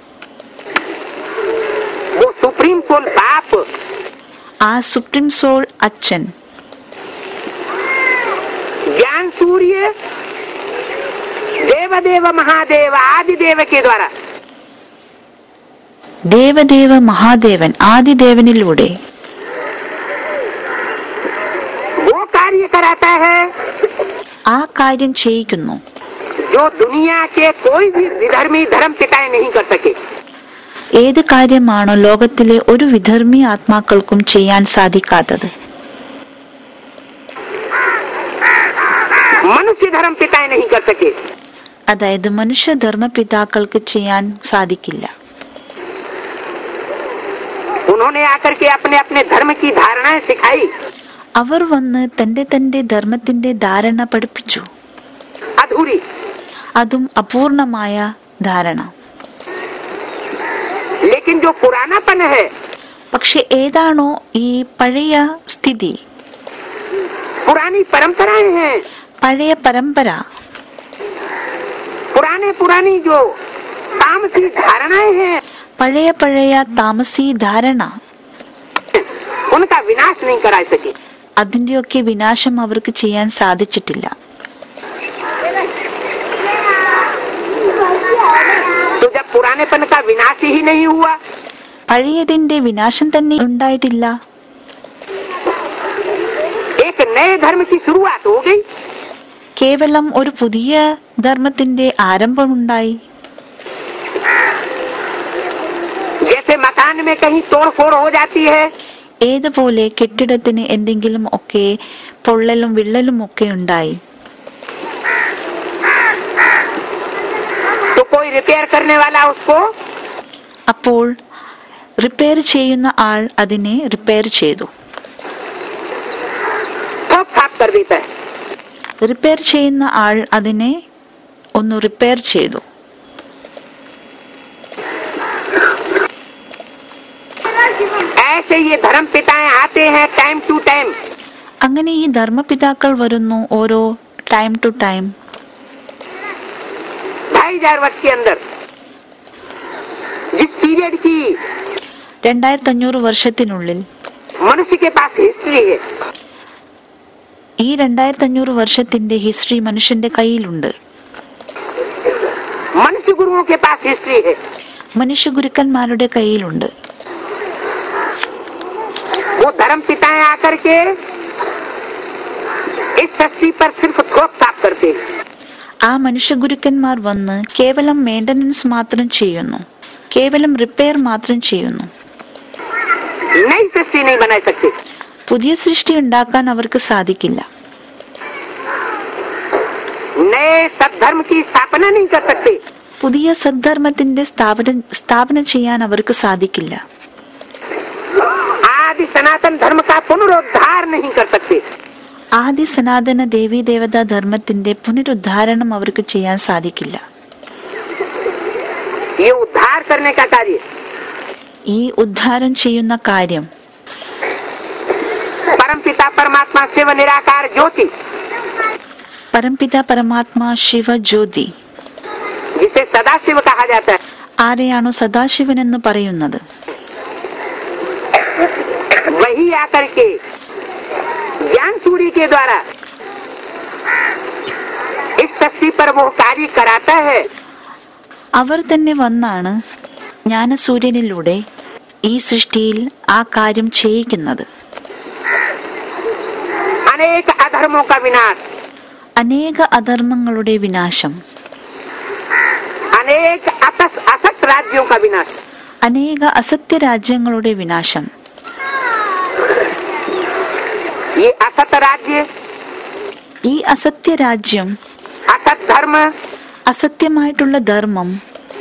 वो सुप्रीम सोल बाप ആ സുപ്രീം സോൾ അച്ഛൻ ज्ञान सूर्य देवदेव महादेव आदि देव के द्वारा ദേവദേവ മഹാദേവൻ ആദിദേവനിലൂടെ वो कार्य कराता है ആ കാര്യം ചെയ്യിക്കുന്നു जो दुनिया के कोई भी विधर्मी धर्म पिताएं नहीं कर सके ഏത് കാര്യമാണോ ലോകത്തിലെ ഒരു വിധർമ്മി ആത്മാക്കൾക്കും ചെയ്യാൻ സാധിക്കാത്തത് मनुष्य धर्म पिताएं नहीं कर सके അതായത് മനുഷ്യധർമ്മ പിതാക്കൾക്ക് ചെയ്യാൻ സാധിക്കില്ല उन्होंने आकर के अपने अपने धर्म की धारणाएं सिखाई അവർ വന്ന് തന്റെ തന്റെ ധർമ്മത്തിന്റെ ധാരണ പഠിപ്പിച്ചു अधूरी അതും അപൂർണമായ ധാരണ लेकिन जो पुरानापन है പക്ഷെ ഏതാണോ ഈ പഴയ സ്ഥിതി पुरानी परंपराएं हैं പഴയ പരമ്പര पुराने पुरानी जो तामसी धारणाएं हैं പഴയ പഴയ താമസി ധാരണ उनका विनाश नहीं करा सके അതിന്റെയൊക്കെ വിനാശം അവർക്ക് ചെയ്യാൻ സാധിച്ചിട്ടില്ല तो जब पुरानेपन का विनाश ही नहीं हुआ പഴയതിന്റെ വിനാശം തന്നെ ഉണ്ടായിട്ടില്ല एक नए धर्म की शुरुआत हो गई കേവലം ഒരു പുതിയ ധർമ്മത്തിന്റെ ആരംഭമുണ്ടായി जैसे मकान में कहीं तोड़ फोड़ हो जाती है ഏതുപോലെ കെട്ടിടത്തിന് എന്തെങ്കിലും ഒക്കെ പൊള്ളലും വിള്ളലും ഒക്കെ ഉണ്ടായി तो कोई रिपेयर करने वाला उसको അപ്പോൾ റിപ്പയർ ചെയ്യുന്ന ആൾ അതിനെ റിപ്പയർ ചെയ്തു ठोक ठाप कर देता है റിപ്പയർ ചെയ്യുന്ന ആൾ അതിനെ ഒന്ന് റിപ്പയർ ചെയ്തു ऐसे ये धर्म पिताएं आते हैं टाइम टू टाइम അങ്ങനെ ഈ ധർമ്മപിതാക്കൾ വരുന്നു ഓരോ ടൈം ടു ടൈം ढाई हजार वर्ष के अंदर जिस पीरियड की രണ്ടായിരത്തി അഞ്ഞൂറ് വർഷത്തിനുള്ളിൽ मनुष्य के पास हिस्ट्री है ഈ രണ്ടായിരത്തി അഞ്ഞൂറ് വർഷത്തിന്റെ ഹിസ്റ്ററി മനുഷ്യന്റെ കയ്യിലുണ്ട് मनुष्य गुरुओं के पास हिस्ट्री है മനുഷ്യ ഗുരുക്കന്മാരുടെ കയ്യിലുണ്ട് वो धर्म पिताएं आकर के इस सृष्टि पर सिर्फ थोक ताप करते हैं ആ മനുഷ്യ ഗുരുക്കന്മാർ വന്ന് കേവലം മെയിന്റനൻസ് മാത്രം ചെയ്യുന്നു കേവലം റിപ്പയർ മാത്രം ചെയ്യുന്നു नई सृष्टि नहीं बना सकते പുതിയ സൃഷ്ടി ഉണ്ടാക്കാൻ അവർക്ക് സാധിക്കില്ല नए सब धर्म की स्थापना नहीं कर सकते പുതിയ സദ്ധർമ്മത്തിന്റെ സ്ഥാപനം സ്ഥാപനം ചെയ്യാൻ അവർക്ക് സാധിക്കില്ല आदि सनातन धर्म का पुनरुद्धार नहीं कर सकते ആദി സനാതന ദേവീ ദേവതാ ധർമ്മത്തിന്റെ പുനരുദ്ധാരണം അവർക്ക് ചെയ്യാൻ സാധിക്കില്ല ये उद्धार करने का कार्य ഈ ഉദ്ധാരം ചെയ്യുന്ന കാര്യം परम पिता परमात्मा शिव निराकार ज्योति പരംപിത പരമാത്മാ ശിവ ജ്യോതി जिसे सदा शिव कहा जाता है ആരെയാണോ സദാശിവൻ എന്ന് പറയുന്നത് वही आकर के ज्ञान सूर्य के द्वारा इस सृष्टि पर वो कार्य कराता है അവർ തന്നെ വന്നാണ് ജ്ഞാനസൂര്യനിലൂടെ ഈ സൃഷ്ടിയിൽ ആ കാര്യം ചെയ്യിക്കുന്നത് अनेक अधर्मों का विनाश അനേക അധർമ്മങ്ങളുടെ വിനാശം अनेक अतस असत राज्यों का विनाश അനേക അസത്യ രാജ്യങ്ങളുടെ വിനാശം ये असत राज्य ഈ അസത്യ രാജ്യം असत धर्म അസത്യമായിട്ടുള്ള ധർമ്മം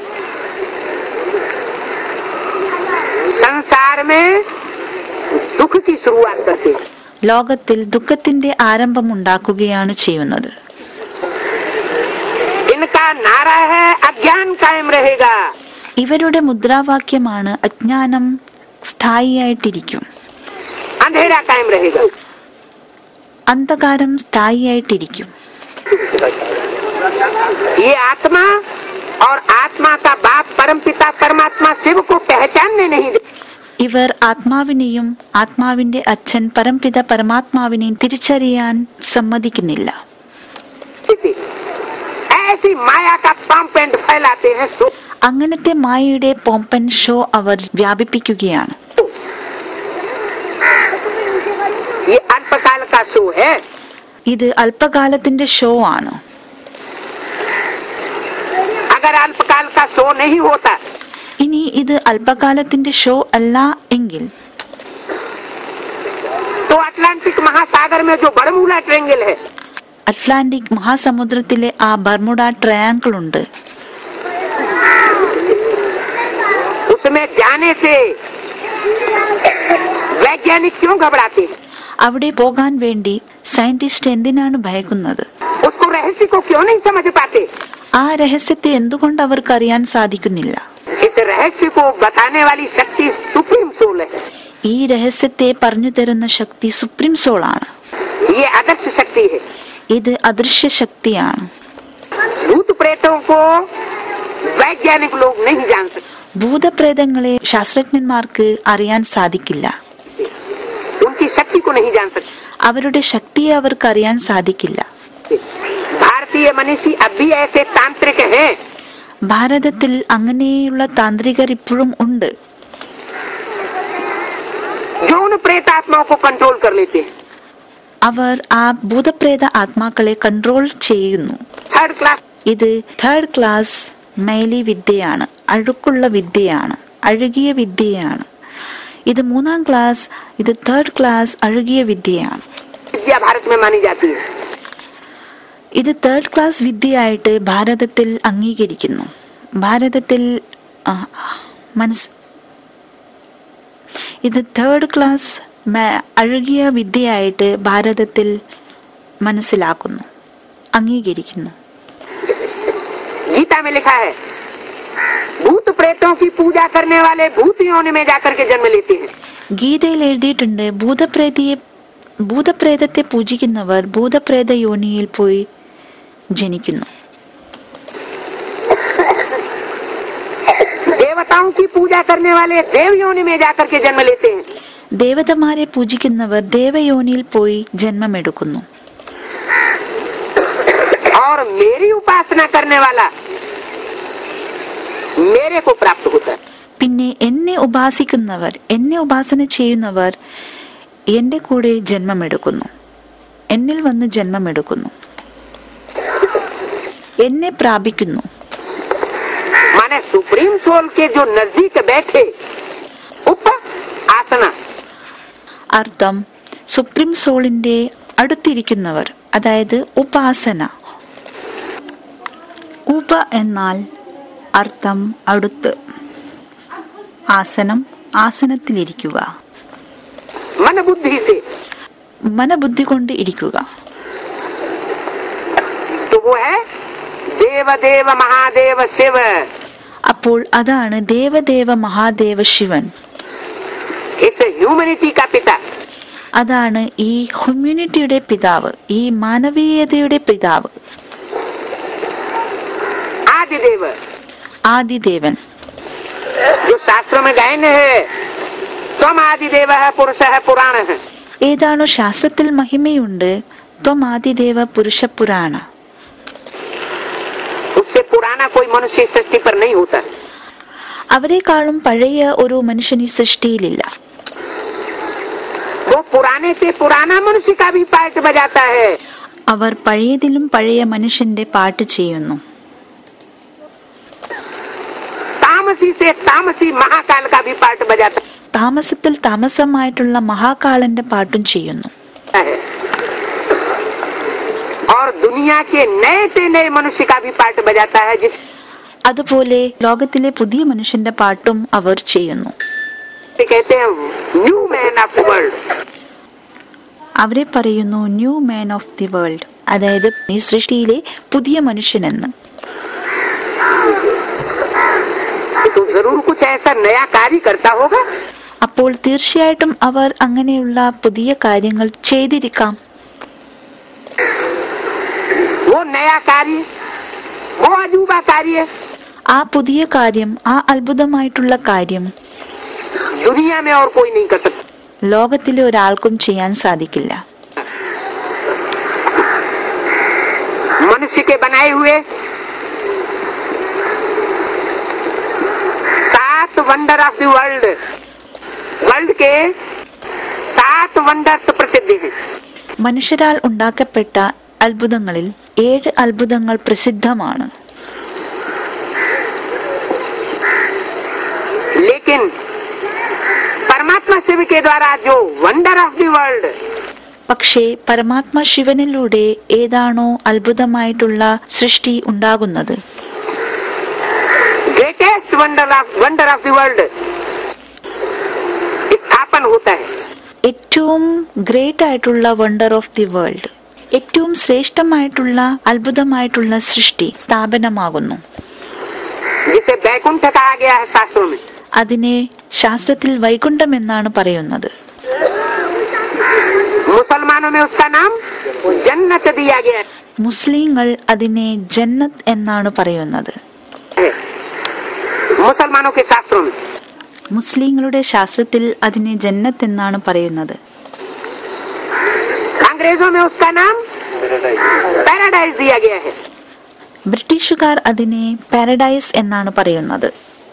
संसार में दुख की शुरुआत करते हैं ലോകത്തിൽ ദുഃഖത്തിന്റെ ആരംഭമുണ്ടാക്കുകയാണ് ചെയ്യുന്നത് इनका नारा है अज्ञान कायम रहेगा ഇവരുടെ മുദ്രാവാക്യമാണ് അജ്ഞാനം സ്ഥായിയായിട്ടിരിക്കും अंधेरा कायम रहेगा അന്ധകാരം സ്ഥായിയായിട്ടിരിക്കും ये आत्मा और आत्मा का बाप परम पिता परमात्मा शिव को पहचानने नहीं दे ഇവർ ആത്മാവിനെയും ആത്മാവിന്റെ അച്ഛൻ പരംപിത പരമാത്മാവിനെയും തിരിച്ചറിയാൻ സമ്മതിക്കുന്നില്ല देते ऐसी माया का पंप एंड फैलाते हैं सो അങ്ങനത്തെ മായയുടെ പോമ്പൻ ഷോ അവർ വ്യാപിപ്പിക്കുകയാണ് ये अल्पकाल का शो है ഇത് അല്പകാലത്തിന്റെ ഷോ ആണ് अगर अल्पकाल का शो नहीं होता ഇനി ഇത് അല്പകാലത്തിന്റെ ഷോ അല്ല എങ്കിൽ तो अटलांटिक महासागर में जो बड़मूला ट्रेंगल है അറ്റ്ലാന്റിക് മഹാസമുദ്രത്തിലെ ആ ബർമുഡ ട്രയാങ്കിൾ ഉണ്ട് उसमें जाने से वैज्ञानिक क्यों घबराते हैं അവിടെ പോകാൻ വേണ്ടി സയന്റിസ്റ്റ് എന്തിനാണ് ഭയക്കുന്നത് उसको रहस्य को क्यों नहीं समझ पाते ആ രഹസ്യത്തെ എന്തുകൊണ്ട് അവർക്ക് അറിയാൻ സാധിക്കുന്നില്ല इस रहस्य को बताने वाली शक्ति सुप्रीम सोल है ഈ രഹസ്യത്തെ പറഞ്ഞു തരുന്ന ശക്തി സുപ്രീം സോൾ ആണ് ये आदर्श शक्ति है ഇത് അദൃശ്യ ശക്തിയാണ് भूत प्रेतों को वैज्ञानिक लोग नहीं जान सकते ഭൂതപ്രേതങ്ങളെ ശാസ്ത്രജ്ഞന്മാർക്ക് അറിയാൻ സാധിക്കില്ല उनकी शक्ति को नहीं जान सकते അവരുടെ ശക്തിയെ അവർക്ക് അറിയാൻ സാധിക്കില്ല भारतीय मनीषी अब भी ऐसे तांत्रिक हैं ഭാരതത്തിൽ അങ്ങനെയുള്ള താന്ത്രികർ ഇപ്പോഴും ഉണ്ട് जो उन प्रेतात्माओं को कंट्रोल कर लेते हैं അവർ ആ ഭൂതപ്രേത ആത്മാക്കളെ കൺട്രോൾ ചെയ്യുന്നു थर्ड क्लास ഇത് തേർഡ് ക്ലാസ് മേലി വിദ്യയാണ് അഴുക്കുള്ള വിദ്യയാണ് അഴുകിയ വിദ്യയാണ് ഇത് മൂന്നാം ക്ലാസ് ഇത് തേർഡ് ക്ലാസ് അഴുകിയ വിദ്യയാണ് विद्या भारत में मानी जाती है ഇത് തേർഡ് ക്ലാസ് വിദ്യയായിട്ട് ഭാരതത്തിൽ അംഗീകരിക്കുന്നു ഭാരതത്തിൽ ആ, മനസ് ഇത് തേർഡ് ക്ലാസ് മ- അഴുകിയ വിദ്യയായിട്ട് ഭാരതത്തിൽ മനസ്സിലാക്കുന്നു അംഗീകരിക്കുന്നു गीता में लिखा है भूत प्रेतों की पूजा करने वाले भूत योनि में जाकर के जन्म लेते हैं ഗീതയിൽ എഴുതിയിട്ടുണ്ട് ഭൂതപ്രേതിയെ ഭൂതപ്രേതത്തെ പൂജിക്കുന്നവർ ഭൂതപ്രേത യോനിയിൽ പോയി ജനിക്കുന്നു देवताओं की पूजा करने वाले देव योनि में जाकर के जन्म लेते हैं ദേവതമാരെ പൂജിക്കുന്നവർ ദേവയോനിയിൽ പോയി ജന്മമെടുക്കുന്നു और मेरी उपासना करने वाला मेरे को प्राप्त होता है പിന്നെ എന്നെ ഉപാസിക്കുന്നവർ എന്നെ ഉപാസന ചെയ്യുന്നവർ എന്റെ കൂടെ ജന്മമെടുക്കുന്നു എന്നിൽ വന്ന് ജന്മമെടുക്കുന്നു എന്നെ പ്രാപിക്കുന്നു माने सुप्रीम सोल के जो नजदीक बैठे उप आसना അർത്ഥം സുപ്രീം സോളിന്റെ അടുത്തിരിക്കുന്നവർ അതായത് ഉപാസന ഉപ എന്നാൽ അർത്ഥം അടുത്ത് ആസനം ആസനത്തിലിരിക്കുക मन बुद्धि से മനബുദ്ധി കൊണ്ട് ഇരിക്കുക तो वो है देव देव महादेव शिव അപ്പോൾ അതാണ് ദേവദേവ മഹാദേവ ശിവൻ इस ह्यूमनिटी का पिता അതാണ് ഈ ഹ്യൂമ്യൂണിറ്റിയുടെ പിതാവ് ഈ മാനവീയതയുടെ പിതാവ് आदि देव ആദിദേവൻ जो शास्त्रों में गायन है तुम आदि देव है पुरुष है पुराण है ഏതാണോ ശാസ്ത്രത്തിൽ മഹിമയുണ്ട് ത്വം ആദിദേവ പുരുഷ പുരാണ उससे पुराना कोई मनुष्य इस सृष्टि पर नहीं होता അവരെക്കാളും പഴയ ഒരു മനുഷ്യൻ ഈ സൃഷ്ടിയിലില്ല वो पुराने से पुराना मनुष्य का भी पार्ट बजाता है അവർ പഴയതിലും പഴയ മനുഷ്യന്റെ പാട്ട് ചെയ്യുന്നു तामसी से तामसी महाकाल का भी पार्ट बजाता താമസത്തിൽ താമസമായിട്ടുള്ള മഹാകാളന്റെ പാട്ടും ചെയ്യുന്നു है और दुनिया के नए से नए मनुष्य का भी पार्ट बजाता है जिसे അതുപോലെ ലോകത്തിലെ പുതിയ മനുഷ്യന്റെ പാട്ടും അവർ ചെയ്യുന്നു कहते हैं new man of the world അവരെ പറയുന്നു new man of the world അതായത് ഈ സൃഷ്ടിയിലെ പുതിയ മനുഷ്യനെന്ന് तो जरूर कुछ ऐसा नया कार्य करता होगा അപ്പോൾ തീർച്ചയായിട്ടും അവർ അങ്ങനെയുള്ള പുതിയ കാര്യങ്ങൾ ചെയ്തിരിക്കാം वो नया कार्य वो अजूबा कार्य ആ പുതിയ കാര്യം ആ അത്ഭുതമായിട്ടുള്ള കാര്യം दुनिया में और कोई नहीं कर सकता ലോകത്തിലെ ഒരാൾക്കും ചെയ്യാൻ സാധിക്കില്ല मनुष्य के बनाए हुए सात wonder of the world world के सात वंडर्स प्रसिद्ध हैं മനുഷ്യരാൽ ഉണ്ടാക്കപ്പെട്ട അത്ഭുതങ്ങളിൽ ഏഴ് അത്ഭുതങ്ങൾ പ്രസിദ്ധമാണ് लेकिन परमात्मा शिव के द्वारा जो वंडर ऑफ द वर्ल्ड പക്ഷേ പരമാത്മ ശിവനിലൂടെ ഏതാണോ അത്ഭുതമായിട്ടുള്ള സൃഷ്ടി ഉണ്ടാകുന്നത് greatest wonder of wonder of the world स्थापन होता है ഏറ്റവും ഗ്രേറ്റ് ആയിട്ടുള്ള വണ്ടർ ഓഫ് ദി വേൾഡ് ഏറ്റവും ശ്രേഷ്ഠമായിട്ടുള്ള അത്ഭുതമായിട്ടുള്ള സൃഷ്ടി സ്ഥാപനമാകുന്നു जिसे बैकुंठ कहा गया है शास्त्रों में അതിനെ ശാസ്ത്രത്തിൽ വൈകുണ്ഠം എന്നാണ് പറയുന്നത് मुसलमानों में उसका नाम जन्नत दिया गया മുസ്ലിങ്ങൾ അതിനെ ജന്നത്ത് എന്നാണ് പറയുന്നത് है मुसलमानों के शास्त्रों में മുസ്ലിങ്ങളുടെ ശാസ്ത്രത്തിൽ അതിനെ ജന്നത്ത് എന്നാണ് പറയുന്നത് अंग्रेजों में उसका नाम पैराडाइज दिया गया है ബ്രിട്ടീഷുകാർ അതിനെ പാരഡൈസ് എന്നാണ് പറയുന്നത്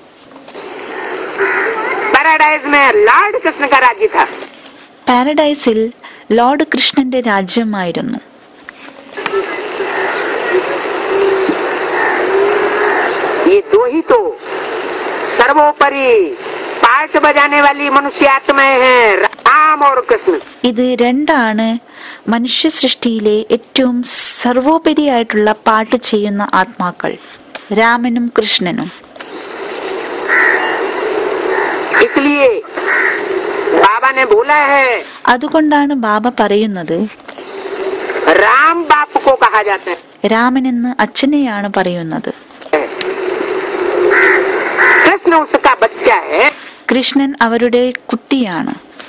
पैराडाइज में लॉर्ड कृष्ण का राज्य था പാരഡൈസിൽ ലോർഡ് കൃഷ്ണന്റെ രാജ്യമായിരുന്നു ये दो ही तो सर्वोपरि पार्ट बजाने वाली मनुष्य आत्माएं हैं राम और कृष्ण ഇത് രണ്ടാണ് മനുഷ്യ സൃഷ്ടിയിലെ ഏറ്റവും സർവോപരിയായിട്ടുള്ള പാട്ട് ചെയ്യുന്ന ആത്മാക്കൾ രാമനും കൃഷ്ണനും इसलिए बाबा ने बोला है അതുകൊണ്ടാണ് ബാബ പറയുന്നത് राम बाप को कहा जाता है രാമനെന്ന് അച്ഛനെയാണ് പറയുന്നത് कृष्ण उसका बच्चा है കൃഷ്ണൻ അവരുടെ കുട്ടിയാണ്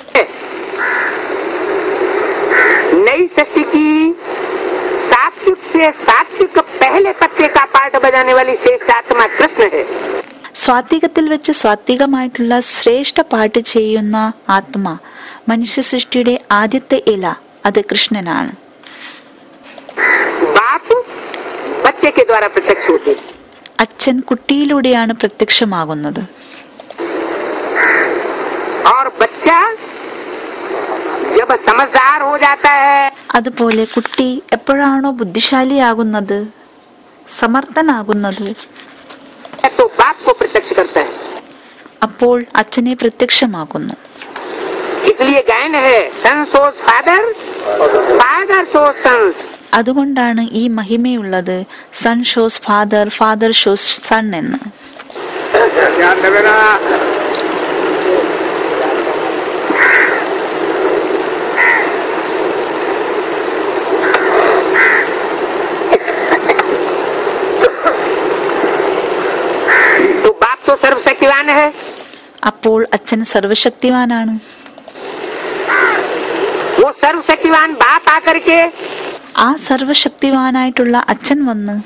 नई सृष्टि की सात्विक से सात्विक पहले पत्ते का पार्ट बजाने वाली श्रेष्ठ आत्मा कृष्ण है സ്വാത്വികത്തിൽ വെച്ച് സ്വാത്വികമായിട്ടുള്ള ശ്രേഷ്ഠ പാട്ട് ചെയ്യുന്ന ആത്മ മനുഷ്യ സൃഷ്ടിയുടെ ആദ്യത്തെ ഇല അത് കൃഷ്ണനാണ് बाप बच्चे के द्वारा प्रत्यक्ष होते हैं। അച്ഛൻ കുട്ടിയിലൂടെയാണ് പ്രത്യക്ഷമാകുന്നത് और बच्चा जब समझदार हो जाता है അതുപോലെ കുട്ടി എപ്പോഴാണോ ബുദ്ധിശാലിയാകുന്നത് സമർത്ഥനാകുന്നത് तो बाप को प्रत्यक्ष करता है അപ്പോൾ അച്ഛനെ പ്രത്യക്ഷമാക്കുന്നു इसलिए गायन है son shows father father shows sons അതുകൊണ്ടാണ് ഈ മഹിമയുള്ളത് son shows father father shows son എന്ന് ध्यान देवे ना तो बाप तो सर्वशक्तिवान है അപ്പോൾ അച്ഛൻ സർവശക്തിവാനാണ് वो सर्वशक्तिवान बाप आकर के ആ സർവശക്തിവാനായിട്ടുള്ള അച്ഛൻ വന്ന്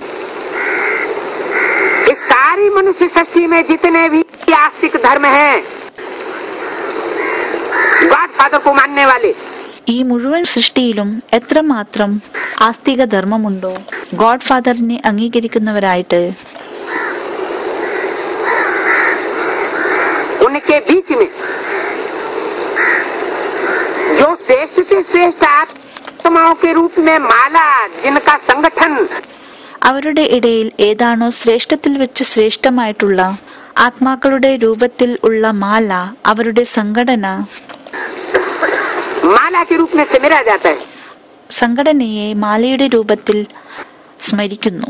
इस सारी मनुष्य सृष्टि में जितने भी आस्तिक धर्म हैं गॉड फादर को मानने वाले ഈ മുഴുവൻ സൃഷ്ടിയിലും എത്രമാത്രം ആസ്തിക ധർമ്മമുണ്ടോ ഗോഡ് ഫാദറിനെ അംഗീകരിക്കുന്നവരായിട്ട് उनके बीच में जो श्रेष्ठ से श्रेष्ठ आत्माओं के रूप में माला जिनका संगठन അവരുടെ ഇടയിൽ ഏതാണോ ശ്രേഷ്ഠത്തിൽ വെച്ച് ശ്രേഷ്ഠമായിട്ടുള്ള ആത്മാക്കളുടെ രൂപത്തിൽ ഉള്ള മാല അവരുടെ സംഘടന माला के रूप में सिमरा जाता है സംഘടനയെ മാലയുടെ രൂപത്തിൽ സ്മരിക്കുന്നു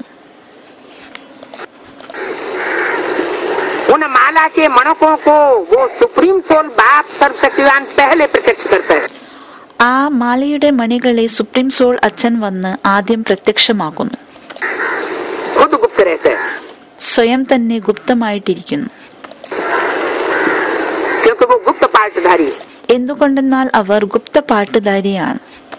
उन माला के मणकों को वो सुप्रीम सोल बाप सर्वशक्तिवान पहले प्रत्यक्ष करता है ആ മാലയുടെ മണികളെ സുപ്രീം സോൾ അച്ഛൻ വന്ന് ആദ്യം പ്രത്യക്ഷമാക്കുന്നു खुद गुप्त रहता है സ്വയം തന്നെ ഗുപ്തമായിട്ടിരിക്കുന്നു क्योंकि वो गुप्त पाठधारी है എന്തുകൊണ്ടെന്നാൽ അവർ ഗുപ്ത പാട്ടുധാരിയാണ്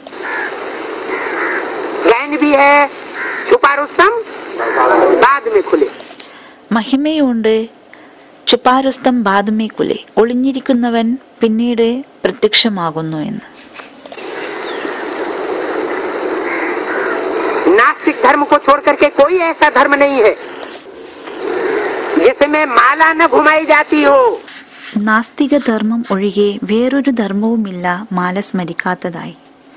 ज्ञान भी है छुपा रुस्तम बाद में खुले മഹിമയുണ്ട് ചുപ്പാരുസ്തം ബാദമേ കുലെ ഒളിഞ്ഞിരിക്കുന്നവൻ പിന്നീട് പ്രത്യക്ഷമാകുന്നു എന്ന് नास्तिक धर्म को छोड़ करके कोई ऐसा धर्म नहीं है जिसमें माला न घुमाई जाती हो നാസ്തിക ധർമ്മം ഒഴികെ വേറൊരു ധർമ്മവുമില്ല മാല സ്മരിക്കാത്തതായി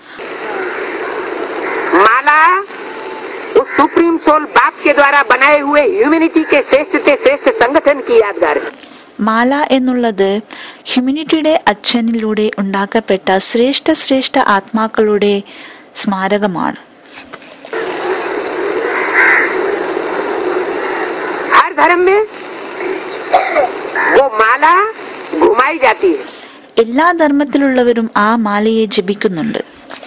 माला उस सुप्रीम सोल बाप के द्वारा बनाए हुए ह्यूमैनिटी के श्रेष्ठ से श्रेष्ठ संगठन की यादगार है മാല എന്നുള്ളത് ഹ്യൂമിനിറ്റിയുടെ അച്ഛനിലൂടെ ഉണ്ടാക്കപ്പെട്ട ശ്രേഷ്ഠ ശ്രേഷ്ഠ ആത്മാക്കളുടെ സ്മാരകമാണ് हर धर्म में वो माला घुमाई जाती है എല്ലാ ധർമ്മത്തിലുള്ളവരും ആ മാലയെ ജപിക്കുന്നുണ്ട്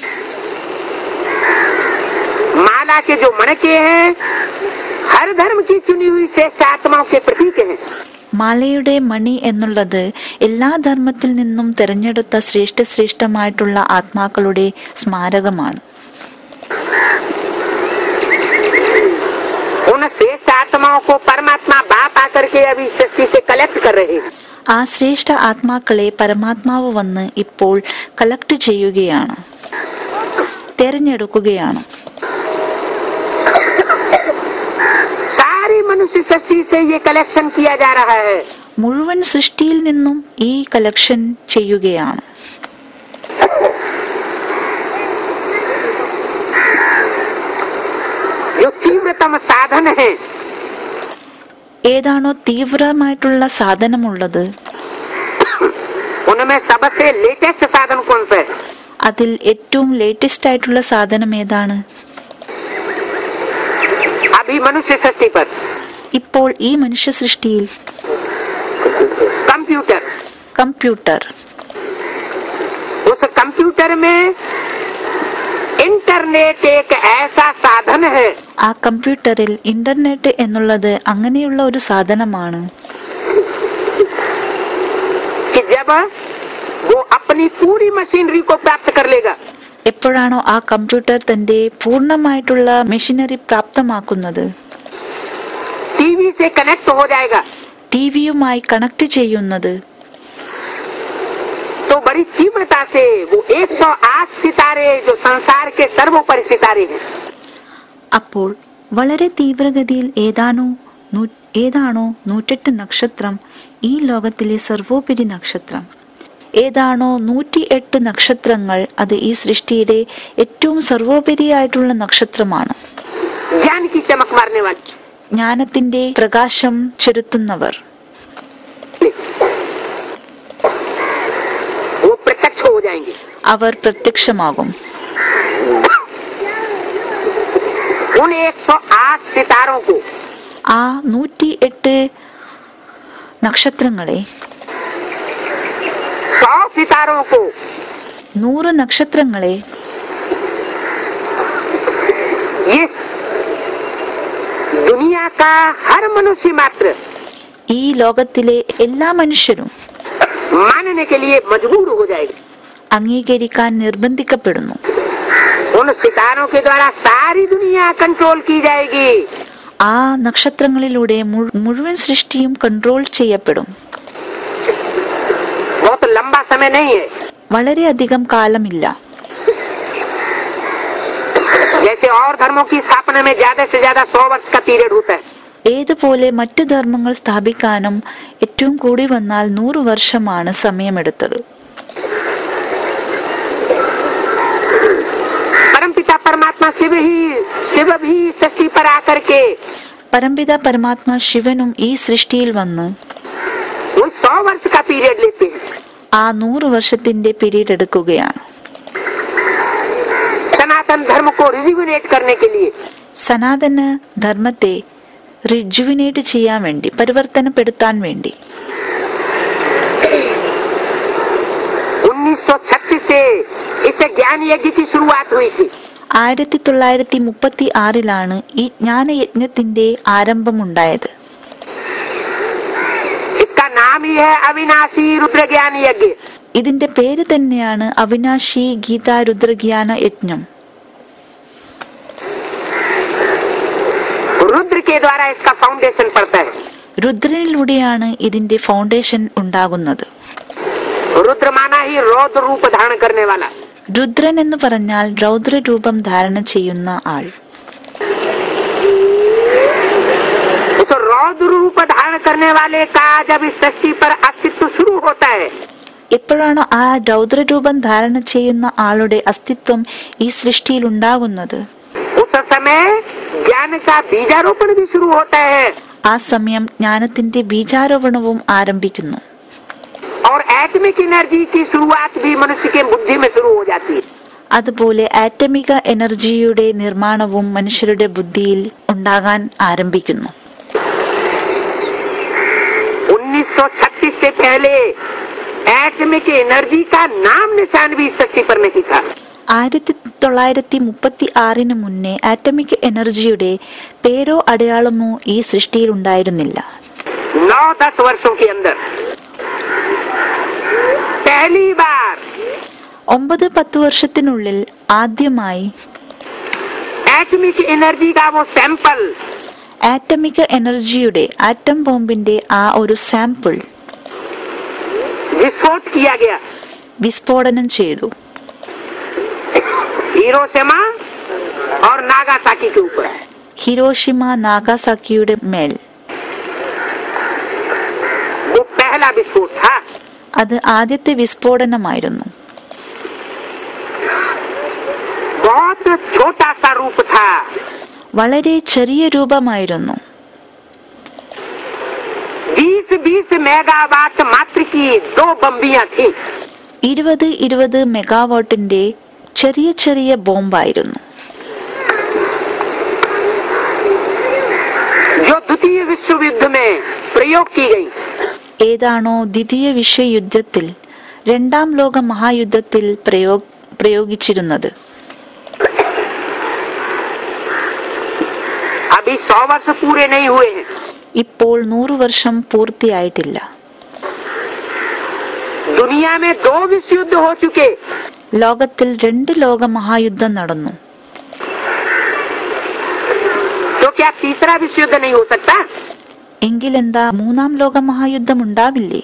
माला के जो मनके हैं हर धर्म की चुनी हुई श्रेष्ठ आत्माओं के प्रतीक हैं മാലയുടെ മണി എന്നുള്ളത് എല്ലാ ധർമ്മത്തിൽ നിന്നും തിരഞ്ഞെടുത്ത ശ്രേഷ്ഠ ശ്രേഷ്ഠമായിട്ടുള്ള ആത്മാക്കളുടെ സ്മാരകമാണ് उन श्रेष्ठ आत्माओं को परमात्मा बाप आकर के अभी सृष्टि से कलेक्ट कर रहे हैं ആ ശ്രേഷ്ഠ ആത്മാക്കളെ പരമാത്മാവ് വന്ന് ഇപ്പോൾ കളക്ട് ചെയ്യുകയാണ് തെരഞ്ഞെടുക്കുകയാണ് सारी मनुष्य सृष्टि से ये कलेक्शन किया जा रहा है മുഴുവൻ സൃഷ്ടിയിൽ നിന്നും ഈ കളക്ഷൻ ചെയ്യുകയാണ് जो तीव्रतम साधन है ഏതാണോ തീവ്രമായിട്ടുള്ള സാധനമുള്ളത് उनमें सबसे लेटेस्ट साधन कौन सा है അതിൽ ഏറ്റവും ലേറ്റസ്റ്റ് ആയിട്ടുള്ള സാധനം ഏതാണ് अभी मनुष्य सृष्टि पर ഇപ്പോൾ ഈ മനുഷ്യ സൃഷ്ടിയിൽ कंप्यूटर കമ്പ്യൂട്ടർ उस कंप्यूटर में इंटरनेट एक ऐसा साधन है ആ കമ്പ്യൂട്ടറിൽ ഇന്റർനെറ്റ് എന്നുള്ളത് അങ്ങനെയുള്ള ഒരു സാധനമാണ് कि जब वो अपनी पूरी मशीनरी को प्राप्त कर लेगा എപ്പോഴാണോ ആ കമ്പ്യൂട്ടർ തന്റെ പൂർണ്ണമായിട്ടുള്ള മെഷീനറി പ്രാപ്തമാക്കുന്നത് टीवी से कनेक्ट हो जाएगा ടി വിയുമായി കണക്ട് ചെയ്യുന്നത് तो बड़ी तीव्रता से वो 108 सितारे जो संसार के सर्वोपरि सितारे हैं അപ്പോൾ വളരെ തീവ്രഗതിയിൽ ഏതാണോ നൂ- ഏതാണോ നൂറ്റെട്ട് നക്ഷത്രം ഈ ലോകത്തിലെ സർവോപരി നക്ഷത്രം ഏതാണോ നൂറ്റി എട്ട് നക്ഷത്രങ്ങൾ അത് ഈ സൃഷ്ടിയുടെ ഏറ്റവും സർവോപരിയായിട്ടുള്ള നക്ഷത്രമാണ് ज्ञान की चमक मारने वाली ജ്ഞാനത്തിന്റെ പ്രകാശം ചെലുത്തുന്നവർ वो प्रत्यक्ष हो जाएंगे അവർ പ്രത്യക്ഷമാകും उन 108 सितारों को ആ നൂറ്റി എട്ട് നക്ഷത്രങ്ങളെ सौ सितारों को നൂറ് നക്ഷത്രങ്ങളെ इस दुनिया का हर मनुष्य मात्र ഈ ലോകത്തിലെ എല്ലാ മനുഷ്യരും मानने के लिए मजबूर हो जाएगी അംഗീകരിക്കാൻ നിർബന്ധിക്കപ്പെടുന്നു उन सितारों के द्वारा सारी दुनिया कंट्रोल की जाएगी ആ നക്ഷത്രങ്ങളിലൂടെ മുഴു- മുഴുവൻ സൃഷ്ടിയും കൺട്രോൾ ചെയ്യപ്പെടും बहुत लंबा समय नहीं है വളരെയധികം കാലമില്ല जैसे और धर्मों की स्थापना में ज्यादा से ज्यादा सौ वर्ष का पीरियड होता है ഏതുപോലെ മറ്റു ധർമ്മങ്ങൾ സ്ഥാപിക്കാനും ഏറ്റവും കൂടി വന്നാൽ നൂറു വർഷമാണ് സമയമെടുത്തത് परम पिता परमात्मा शिव ही शिव भी सृष्टि पर आकर के പരംപിത പരമാത്മാ ശിവനും ഈ സൃഷ്ടിയിൽ വന്ന് वो सौ वर्ष का पीरियड लेते हैं ആ നൂറ് വർഷത്തിന്റെ പീരീഡ് എടുക്കുകയാണ് सनातन धर्म को रिजुविनेट करने के लिए സനാതന ധർമ്മത്തെ റിജുവിനേറ്റ് ചെയ്യാൻ വേണ്ടി പരിവർത്തനപ്പെടുത്താൻ വേണ്ടി 1936 से इस ज्ञान यज्ञ की शुरुआत हुई थी ആയിരത്തി തൊള്ളായിരത്തി മുപ്പത്തി ആറിലാണ് ഈ ജ്ഞാനയജ്ഞത്തിന്റെ ആരംഭമുണ്ടായത് इसका नाम ही है अविनाशी रुद्र ज्ञान यज्ञ ഇതിന്റെ പേര് തന്നെയാണ് അവിനാശി ഗീതാ രുദ്രജ്ഞാന യജ്ഞം रुद्र के द्वारा इसका फाउंडेशन पड़ता है രുദ്രനിലൂടെയാണ് ഇതിന്റെ ഫൗണ്ടേഷൻ ഉണ്ടാകുന്നത് रुद्र माना ही रौद्र रूप धारण करने वाला രുദ്രൻ എന്ന് പറഞ്ഞാൽ രൗദ്രരൂപം ധാരണ ചെയ്യുന്ന ആൾ उस रौद्र रूप धारण करने वाले का जब इस सृष्टि पर अस्तित्व शुरू होता है എപ്പോഴാണോ ആ രൗദ്രരൂപം ധാരണ ചെയ്യുന്ന ആളുടെ അസ്തിത്വം ഈ സൃഷ്ടിയിൽ ഉണ്ടാകുന്നത് उस समय ज्ञान का बीजारोपण भी शुरू होता है ആ സമയം ജ്ഞാനത്തിന്റെ ബീജാരോപണവും ആരംഭിക്കുന്നു और एटमिक एनर्जी की शुरुआत भी मनुष्य के बुद्धि में शुरू हो जाती है അതുപോലെ ആറ്റമിക എനർജിയുടെ നിർമ്മാണവും മനുഷ്യരുടെ ബുദ്ധിയിൽ ഉണ്ടാകാൻ ആരംഭിക്കുന്നു 1936 से पहले एटमिक एनर्जी का नाम निशान भी इस सृष्टि पर नहीं था ആയിരത്തി തൊള്ളായിരത്തി മുപ്പത്തി ആറിന് മുന്നേ ആറ്റമിക് എനർജിയുടെ പേരോ അടയാളമോ ഈ സൃഷ്ടിയിൽ ഉണ്ടായിരുന്നില്ല नौ दस वर्षों के अंदर पहली बार ഒമ്പത് പത്ത് വർഷത്തിനുള്ളിൽ ആദ്യമായി एटमिक एनर्जी का वो सैंपल ആറ്റമിക് എനർജിയുടെ ആറ്റം ബോംബിന്റെ ആ ഒരു സാമ്പിൾ विस्फोट किया गया വിസ്ഫോടനം ചെയ്തു हिरोशिमा और नागासाकी के ऊपर ഹിരോഷിമ നാഗാസാക്കിയുടെ മേൽ वो पहला विस्फोट था അത് ആദ്യത്തെ വിസ്ഫോടനമായിരുന്നു बहुत छोटा सा रूप था വളരെ ചെറിയ രൂപമായിരുന്നു बीस बीस मेगावाट मात्र की दो बम्बियां थी ഇരുപത് ഇരുപത് മെഗാവാട്ടിന്റെ ചെറിയ ചെറിയ ബോംബായിരുന്നു जो द्वितीय विश्व युद्ध में प्रयोग की गई ഏതാണോ ദ്വിതീയ വിശ്വയുദ്ധത്തിൽ രണ്ടാം ലോക മഹായുദ്ധത്തിൽ പ്രയോ പ്രയോഗിച്ചിരുന്നത് अभी सौ वर्ष पूरे नहीं हुए हैं ഇപ്പോൾ നൂറു വർഷം പൂർത്തിയായിട്ടില്ല दुनिया में दो विश्व युद्ध हो चुके ലോകത്തിൽ രണ്ട് ലോക മഹായുദ്ധം നടന്നു तो क्या तीसरा विश्व युद्ध नहीं हो सकता എങ്കിലെന്താ മൂന്നാം ലോക മഹായുദ്ധം ഉണ്ടാവില്ലേ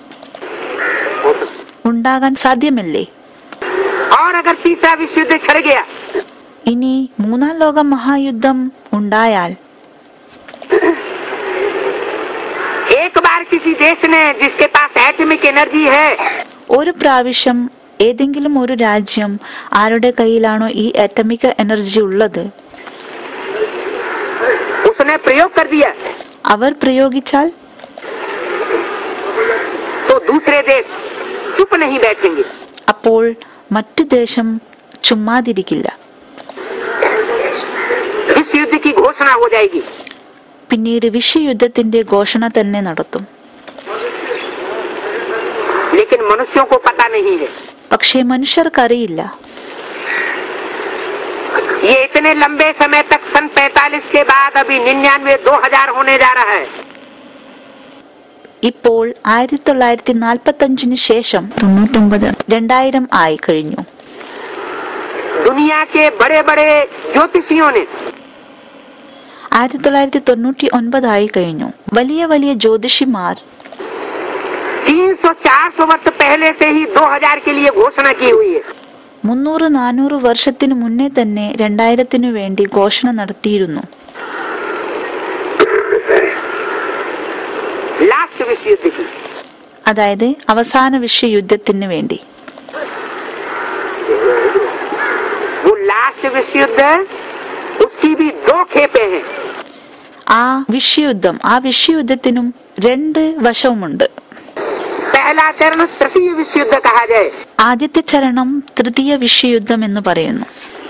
ഉണ്ടാകാൻ സാധ്യമല്ലേ और अगर तीसरा विश्व युद्ध छिड़ गया ഇനി മൂന്നാം ലോക മഹായുദ്ധം ഉണ്ടായാൽ एक बार किसी देश ने जिसके पास एटमिक एनर्जी है ഒരു പ്രാവശ്യം ഏതെങ്കിലും ഒരു രാജ്യം ആരുടെ കയ്യിലാണോ ഈ അറ്റമിക് എനർജി ഉള്ളത് उसने प्रयोग कर दिया അവർ പ്രയോഗിച്ചാൽ तो दूसरे देश चुप नहीं बैठेंगे അപ്പോൾ മറ്റു ദേശം ചുമ്മാതിരിക്കില്ല विश्व युद्ध घोषणा हो जाएगी പിന്നീട് വിശ്വയുദ്ധത്തിന്റെ ഘോഷണ തന്നെ നടത്തും लेकिन मनुष्यों को पता नहीं है പക്ഷേ മനുഷ്യർക്കറിയില്ല ये इतने लंबे समय तक सन 45 के बाद अभी निन्यानवे दो हजार होने जा रहा है ഇപ്പോൾ ആയിരത്തി തൊള്ളായിരത്തി നാൽപ്പത്തി അഞ്ചിന് ശേഷം തൊണ്ണൂറ്റൊമ്പത് രണ്ടായിരം ആയി കഴിഞ്ഞു दुनिया के बड़े बड़े ज्योतिषियों ने ആയിരത്തി തൊള്ളായിരത്തി തൊണ്ണൂറ്റി ഒൻപതായി കഴിഞ്ഞു വലിയ വലിയ ജ്യോതിഷിമാർ 300-400 वर्ष पहले से ही 2000 के लिए घोषणा की हुई है മുന്നൂറ് നാനൂറ് വർഷത്തിനു മുന്നേ തന്നെ രണ്ടായിരത്തിനു വേണ്ടി ഘോഷണ നടത്തിയിരുന്നു लास्ट विश्व युद्ध की അതായത് അവസാന വിശ്വയുദ്ധത്തിന് വേണ്ടി वो लास्ट विश्व युद्ध उसकी भी दो खेपे हैं ആ വിശ്വയുദ്ധം ആ വിശ്വയുദ്ധത്തിനും രണ്ട് വശവുമുണ്ട് पहला चरण तृतीय विश्व युद्ध कहा जाए ആദ്യത്തെ ചരണം തൃതീയ വിശ്വയുദ്ധം എന്ന് പറയുന്നു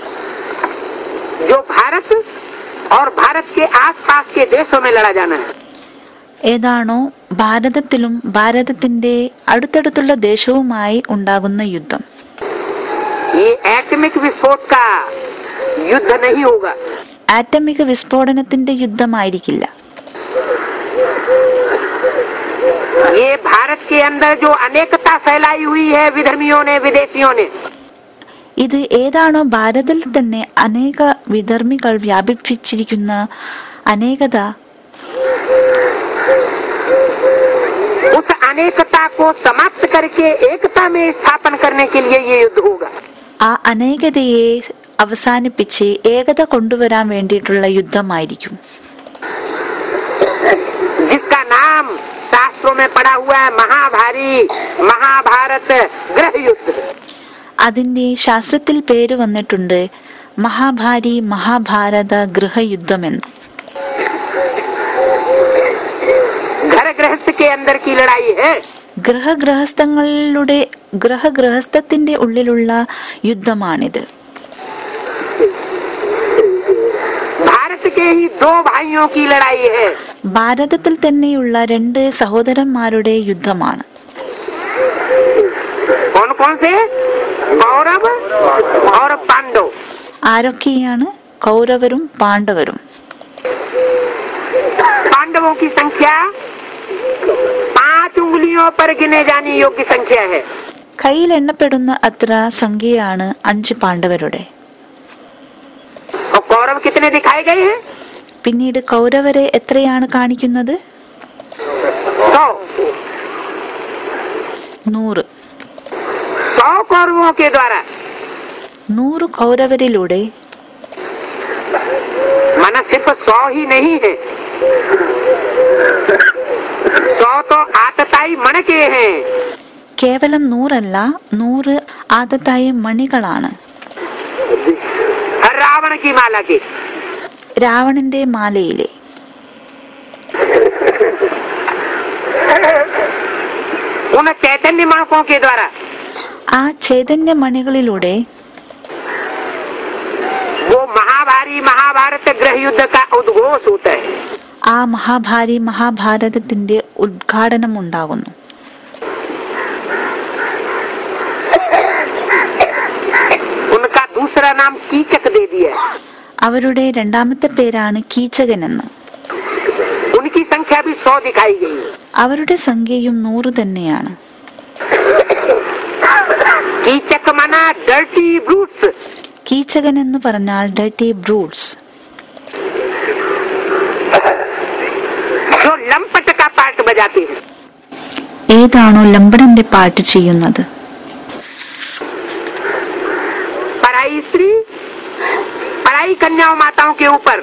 जो भारत और भारत के आसपास के देशों में लड़ा जाना है ഏതാണോ ഭാരതത്തിലും ഭാരതത്തിന്റെ അടുത്തടുത്തുള്ള ദേശവുമായി ഉണ്ടാകുന്ന യുദ്ധം ये एटमिक विस्फोट का युद्ध नहीं होगा ആറ്റമിക വിസ്ഫോടനത്തിന്റെ യുദ്ധമായിരിക്കില്ല ये भारत के अंदर जो अनेकता फैलाई हुई है विधर्मियों ने विदेशियों ने ഇത് ഏതാണോ ഭാരതത്തിൽ തന്നെ അനേക വിധർമ്മികൾ വ്യാപിപ്പിച്ചിരിക്കുന്ന അനേകത उस अनेकता को समाप्त करके एकता में स्थापन करने के लिए ये युद्ध होगा ആ അനേകതയെ അവസാനിപ്പിച്ച് ഏകത കൊണ്ടുവരാൻ വേണ്ടിയിട്ടുള്ള യുദ്ധമായിരിക്കും जिसका नाम शास्त्रों में पड़ा हुआ है महाभारी महाभारत गृह युद्ध അതിന്റെ ശാസ്ത്രത്തിൽ പേര് വന്നിട്ടുണ്ട് മഹാഭാരി മഹാഭാരത ഗൃഹയുദ്ധമെന്ന് घर गृहस्थ के अंदर की लड़ाई है ഗൃഹഗൃഹസ്ഥങ്ങളുടെ ഗൃഹഗൃഹസ്ഥത്തിന്റെ ഉള്ളിലുള്ള യുദ്ധമാണിത് भारत के ही दो भाइयों की लड़ाई है ഭാരതത്തിൽ തന്നെയുള്ള രണ്ട് സഹോദരന്മാരുടെ യുദ്ധമാണ് कौन कौन से कौरव और पांडव ആരൊക്കെയാണ് കൗരവരും പാണ്ഡവരും पांडवों की संख्या पांच उंगलियों पर गिने जाने योग्य संख्या है കയ്യിൽ എണ്ണപ്പെടുന്ന അത്ര സംഖ്യയാണ് അഞ്ച് പാണ്ഡവരുടെ और कौरव कितने दिखाए गए हैं പിന്നീട് കൗരവരെ എത്രയാണ് കാണിക്കുന്നത് सौ നൂറ് सौ कौरवों के द्वारा നൂറ് കൗരവരിലൂടെ माना सिर्फ सौ ही नहीं है सौ तो आतताई मन के हैं കേവലം നൂറല്ല നൂറ് ആദത്തായ മണികളാണ് रावण की माला के രാവണന്റെ മാലയിലെ उन चैतन्य माणकों के द्वारा ആ ചൈതന്യ മണികളിലൂടെ वो महाभारी महाभारत गृह युद्ध का उद्घोष होता है ആ മഹാഭാരി മഹാഭാരതത്തിന്റെ ഉദ്ഘാടനം ഉണ്ടാകുന്നു उनका दूसरा नाम कीचक दे दिया है അവരുടെ രണ്ടാമത്തെ പേരാണ് കീചകൻ എന്ന് उनकी संख्या भी सौ दिखाई गई है അവരുടെ സംഖ്യയും നൂറ് തന്നെയാണ് कीचक माना डर्टी ब्रूट्स കീചകൻ എന്ന് പറഞ്ഞാൽ ഡട്ടി ബ്രൂട്ട്സ് जो लंपट का पार्ट बजाते हैं ഏതാണോ ലംബടന്റെ പാട്ട് ചെയ്യുന്നത് पढ़ाई स्त्री पढ़ाई कन्याओं माताओं के ऊपर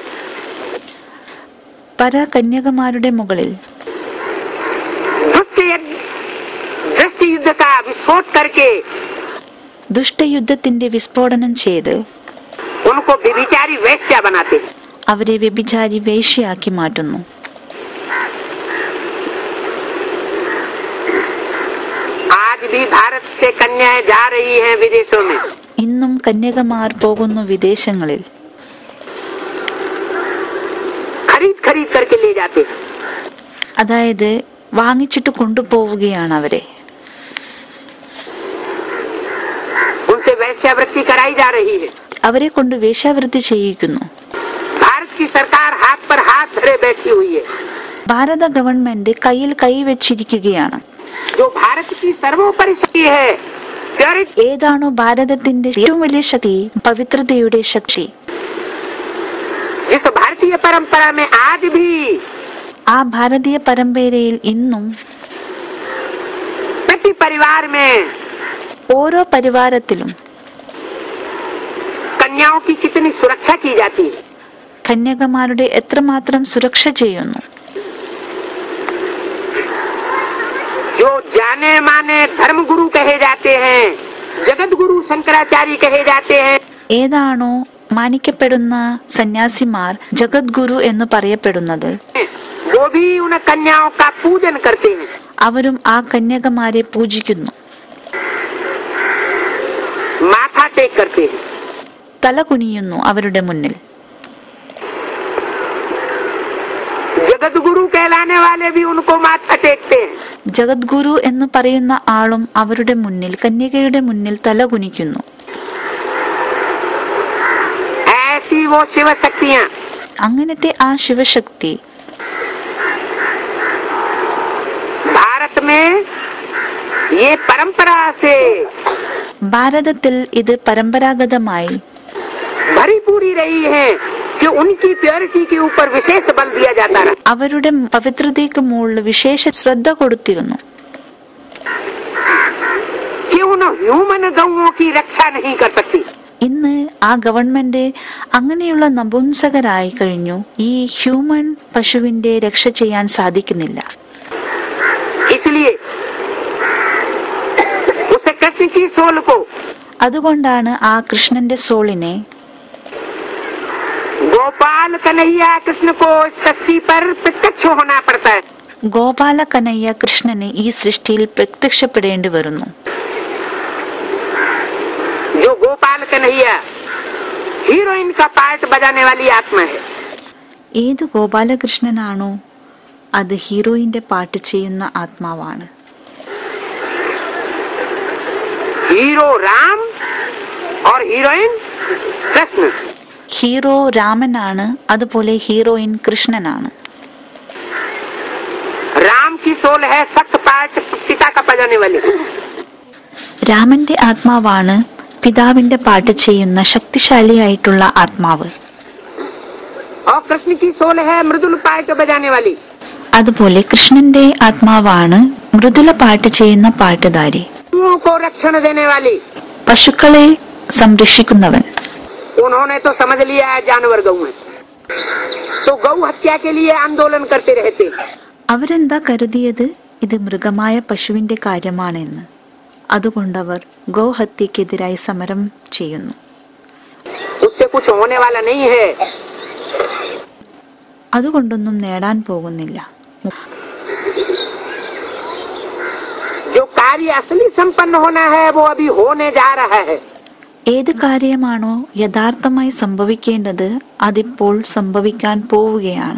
പര കന്യകമാരുടെ മുകളിൽ दुष्ट यज्ञ दृष्टि युद्ध का विस्फोट करके ദുഷ്ടയുദ്ധത്തിന്റെ വിസ്ഫോടനം ചെയ്ത് उनको व्यभिचारी वैश्या बनाते हैं അവരെ വ്യഭിചാരി വേശ്യയാക്കി മാറ്റുന്നു आज भी भारत से कन्याएं जा रही हैं विदेशों में ഇന്നും കന്യകമാർ പോകുന്നു വിദേശങ്ങളിൽ खरीद खरीद करके ले जाते हैं അതായത് വാങ്ങിച്ചിട്ട് കൊണ്ടുപോവുകയാണ് അവരെ उनसे वैश्यावृत्ति कराई जा रही है അവരെ കൊണ്ട് വേശ്യാവൃത്തി ചെയ്യിക്കുന്നു भारत की सरकार हाथ पर हाथ धरे बैठी हुई है ഭാരത ഗവൺമെന്റ് കയ്യിൽ കൈ വെച്ചിരിക്കുകയാണ് जो भारत की सर्वोपरि शक्ति है प्योरिटी ഏതാണോ ഭാരതത്തിന്റെ ഏറ്റവും വലിയ ശക്തി പവിത്രതയുടെ ശക്തി जिस भारतीय परंपरा में आज भी ആ ഭാരതീയ പരമ്പരയിൽ ഇന്നും प्रति परिवार में ഓരോ പരിവാരത്തിലും कन्याओं की कितनी सुरक्षा की जाती है കന്യകമാരുടെ എത്രമാത്രം സുരക്ഷ ചെയ്യുന്നു जो जाने माने धर्म गुरु कहे जाते हैं जगत गुरु शंकराचार्य कहे जाते हैं ഏതാണോ മാനിക്കപ്പെടുന്ന സന്യാസിമാർ ജഗദ്ഗുരു എന്ന് പറയപ്പെടുന്നത് वो भी उन कन्याओं का पूजन करते हैं അവരും ആ കന്യകമാരെ പൂജിക്കുന്നു माथा टेक करते हैं തല കുനിയുന്നു അവരുടെ മുന്നിൽ जगत गुरु कहलाने वाले भी उनको माथा टेकते हैं ജഗദ്ഗുരു എന്ന് പറയുന്ന ആളും അവരുടെ മുന്നിൽ കന്യകയുടെ മുന്നിൽ തല കുനിക്കുന്നു ऐसी वो शिव शक्तियाँ അങ്ങനത്തെ ആ ശിവശക്തി भारत में ये परंपरा से ഭാരതത്തിൽ ഇത് പരമ്പരാഗതമായി भरी पूरी रही है कि उनकी प्योरिटी के ऊपर विशेष बल दिया जाता रहा അവരുടെ പവിത്രതയ്ക്ക് മുകളിൽ വിശേഷ ശ്രദ്ധ കൊടുത്തിരുന്നു कि उन ह्यूमन गौओं की रक्षा नहीं कर सकती ഇന്ന് ആ ഗവൺമെന്റ് അങ്ങനെയുള്ള നപുംസകരായി കഴിഞ്ഞു ഈ ഹ്യൂമൻ പശുവിന്റെ രക്ഷ ചെയ്യാൻ സാധിക്കുന്നില്ല इसलिए उस कृष्ण की सोल को അതുകൊണ്ടാണ് ആ കൃഷ്ണന്റെ സോളിനെ गोपाल कन्हैया कृष्ण को इस सृष्टि पर प्रत्यक्ष होना पड़ता है ഗോപാല കനയ്യ കൃഷ്ണന് ഈ സൃഷ്ടിയിൽ പ്രത്യക്ഷപ്പെടേണ്ടി വരുന്നു जो गोपाल कन्हैया हीरोइन का पार्ट बजाने वाली आत्मा है ഏത് ഗോപാലകൃഷ്ണനാണോ അത് ഹീറോയിന്റെ പാട്ട് ചെയ്യുന്ന ആത്മാവാണ് हीरो राम और हीरोइन कृष्ण ഹീറോ രാമനാണ് അതുപോലെ ഹീറോയിൻ കൃഷ്ണനാണ് राम की सोल है सख्त पार्ट पिता का बजाने वाली രാമന്റെ ആത്മാവാണ് പിതാവിന്റെ പാട്ട് ചെയ്യുന്ന ശക്തിശാലിയായിട്ടുള്ള ആത്മാവ് और कृष्ण की सोल है मृदुल पार्ट बजाने वाली അതുപോലെ കൃഷ്ണന്റെ ആത്മാവാണ് മൃദുല പാട്ട് ചെയ്യുന്ന പാട്ടുകാരി गौओं को रक्षण देने वाली പശുക്കളെ സംരക്ഷിക്കുന്നവൻ उन्होंने तो समझ लिया है जानवर गौ है तो गौ हत्या के लिए आंदोलन करते रहते അവരെന്താ കരുതിയത് ഇത് മൃഗമായ പശുവിന്റെ കാര്യമാണെന്ന് അതുകൊണ്ടവർ ഗോഹത്യക്കെതിരായി സമരം ചെയ്യുന്നു उससे कुछ होने वाला नहीं है അതുകൊണ്ടൊന്നും നേടാൻ പോകുന്നില്ല जो कार्य असली संपन्न होना है वो अभी होने जा रहा है ഏത് കാര്യമാണോ യഥാർത്ഥമായി സംഭവിക്കേണ്ടത് അതിപ്പോൾ സംഭവിക്കാൻ പോവുകയാണ്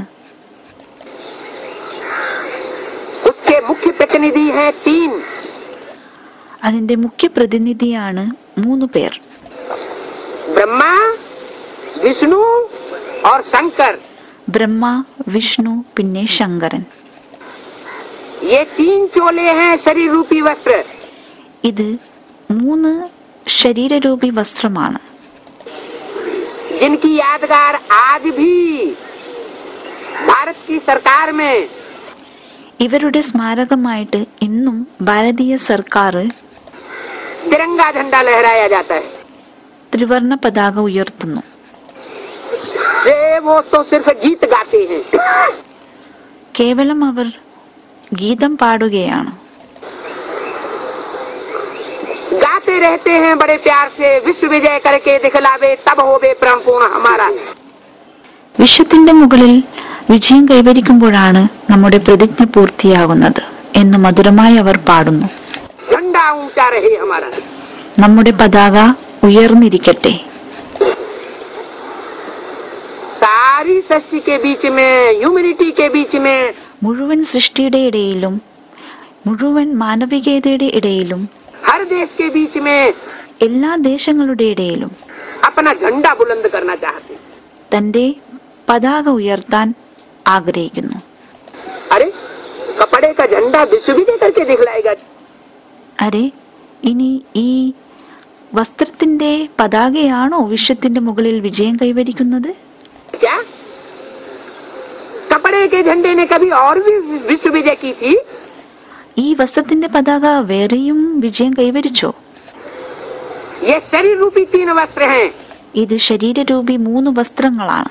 उसके मुख्य प्रतिनिधि हैं तीन അതിന്റെ മുഖ്യ പ്രതിനിധിയാണ് മൂന്ന് പേർ ब्रह्मा विष्णु और शंकर ബ്രഹ്മ വിഷ്ണു പിന്നെ ശങ്കരൻ ये तीन चोले हैं शरीर रूपी वस्त्र ഇത് മൂന്ന് ശരീരരൂപി വസ്ത്രമാണ് जिनकी यादगार आज भी भारत की सरकार में ഇവരുടെ സ്മാരകമായിട്ട് ഇന്നും ഭാരതീയ സർക്കാർ तिरंगा झंडा लहराया जाता है ത്രിവർണ പതാക ഉയർത്തുന്നു से वो तो सिर्फ गीत गाते हैं കേവലം അവർ ഗീതം പാടുകയാണ് गाते रहते हैं बड़े प्यार से विश्व विजय करके दिखलावे तब होवे प्रण पूर्ण हमारा വിശ്വത്തിന്റെ മുകളിൽ വിജയം കൈവരിക്കുമ്പോഴാണ് നമ്മുടെ പ്രതിജ്ഞ പൂർത്തിയാകുന്നത് എന്ന് മധുരമായി അവർ പാടുന്നു झंडा ऊंचा रहे हमारा നമ്മുടെ പതാക ഉയർന്നിരിക്കട്ടെ सारी सृष्टि के बीच में ह्यूमिनिटी के बीच में മുഴുവൻ സൃഷ്ടിയുടെ ഇടയിലും മുഴുവൻ മാനവികതയുടെ ഇടയിലും हर देश के बीच में എല്ലാ ദേശങ്ങളുടെ ഇടയിലും अपना झंडा बुलंद करना चाहते हैं। തന്റെ പതാക ഉയർത്താൻ ആഗ്രഹിക്കുന്നു अरे कपड़े का झंडा विश्व विजय करके दिखलाएगा അരെ ഇനി ഈ വസ്ത്രത്തിന്റെ പതാകയാണോ വിശ്വത്തിന്റെ മുകളിൽ വിജയം കൈവരിക്കുന്നത് क्या कपड़े के झंडे ने कभी और भी विश्व विजय की थी ഈ വസ്ത്രത്തിന്റെ പതാക വേറെയും വിജയം കൈവരിച്ചോ ये शरीर रूपी तीन वस्त्र हैं ഇത് ശരീരരൂപി മൂന്ന് വസ്ത്രങ്ങളാണ്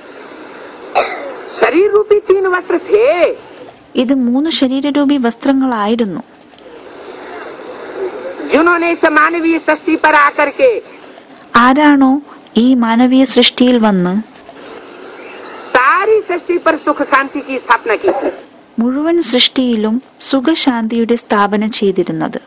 शरीर रूपी तीन वस्त्र थे ഇത് മൂന്ന് ശരീരരൂപി വസ്ത്രങ്ങളായിരുന്നു जिन्होंने इस मानवीय सृष्टि पर आकर के ആരാണോ ഈ മാനവീയ സൃഷ്ടിയിൽ വന്ന് सारी सृष्टि पर सुख शांति की स्थापना की थी മുഴുവൻ സൃഷ്ടിയിലും സുഖശാന്തിയുടെ സ്ഥാപന ചെയ്തിരുന്നത്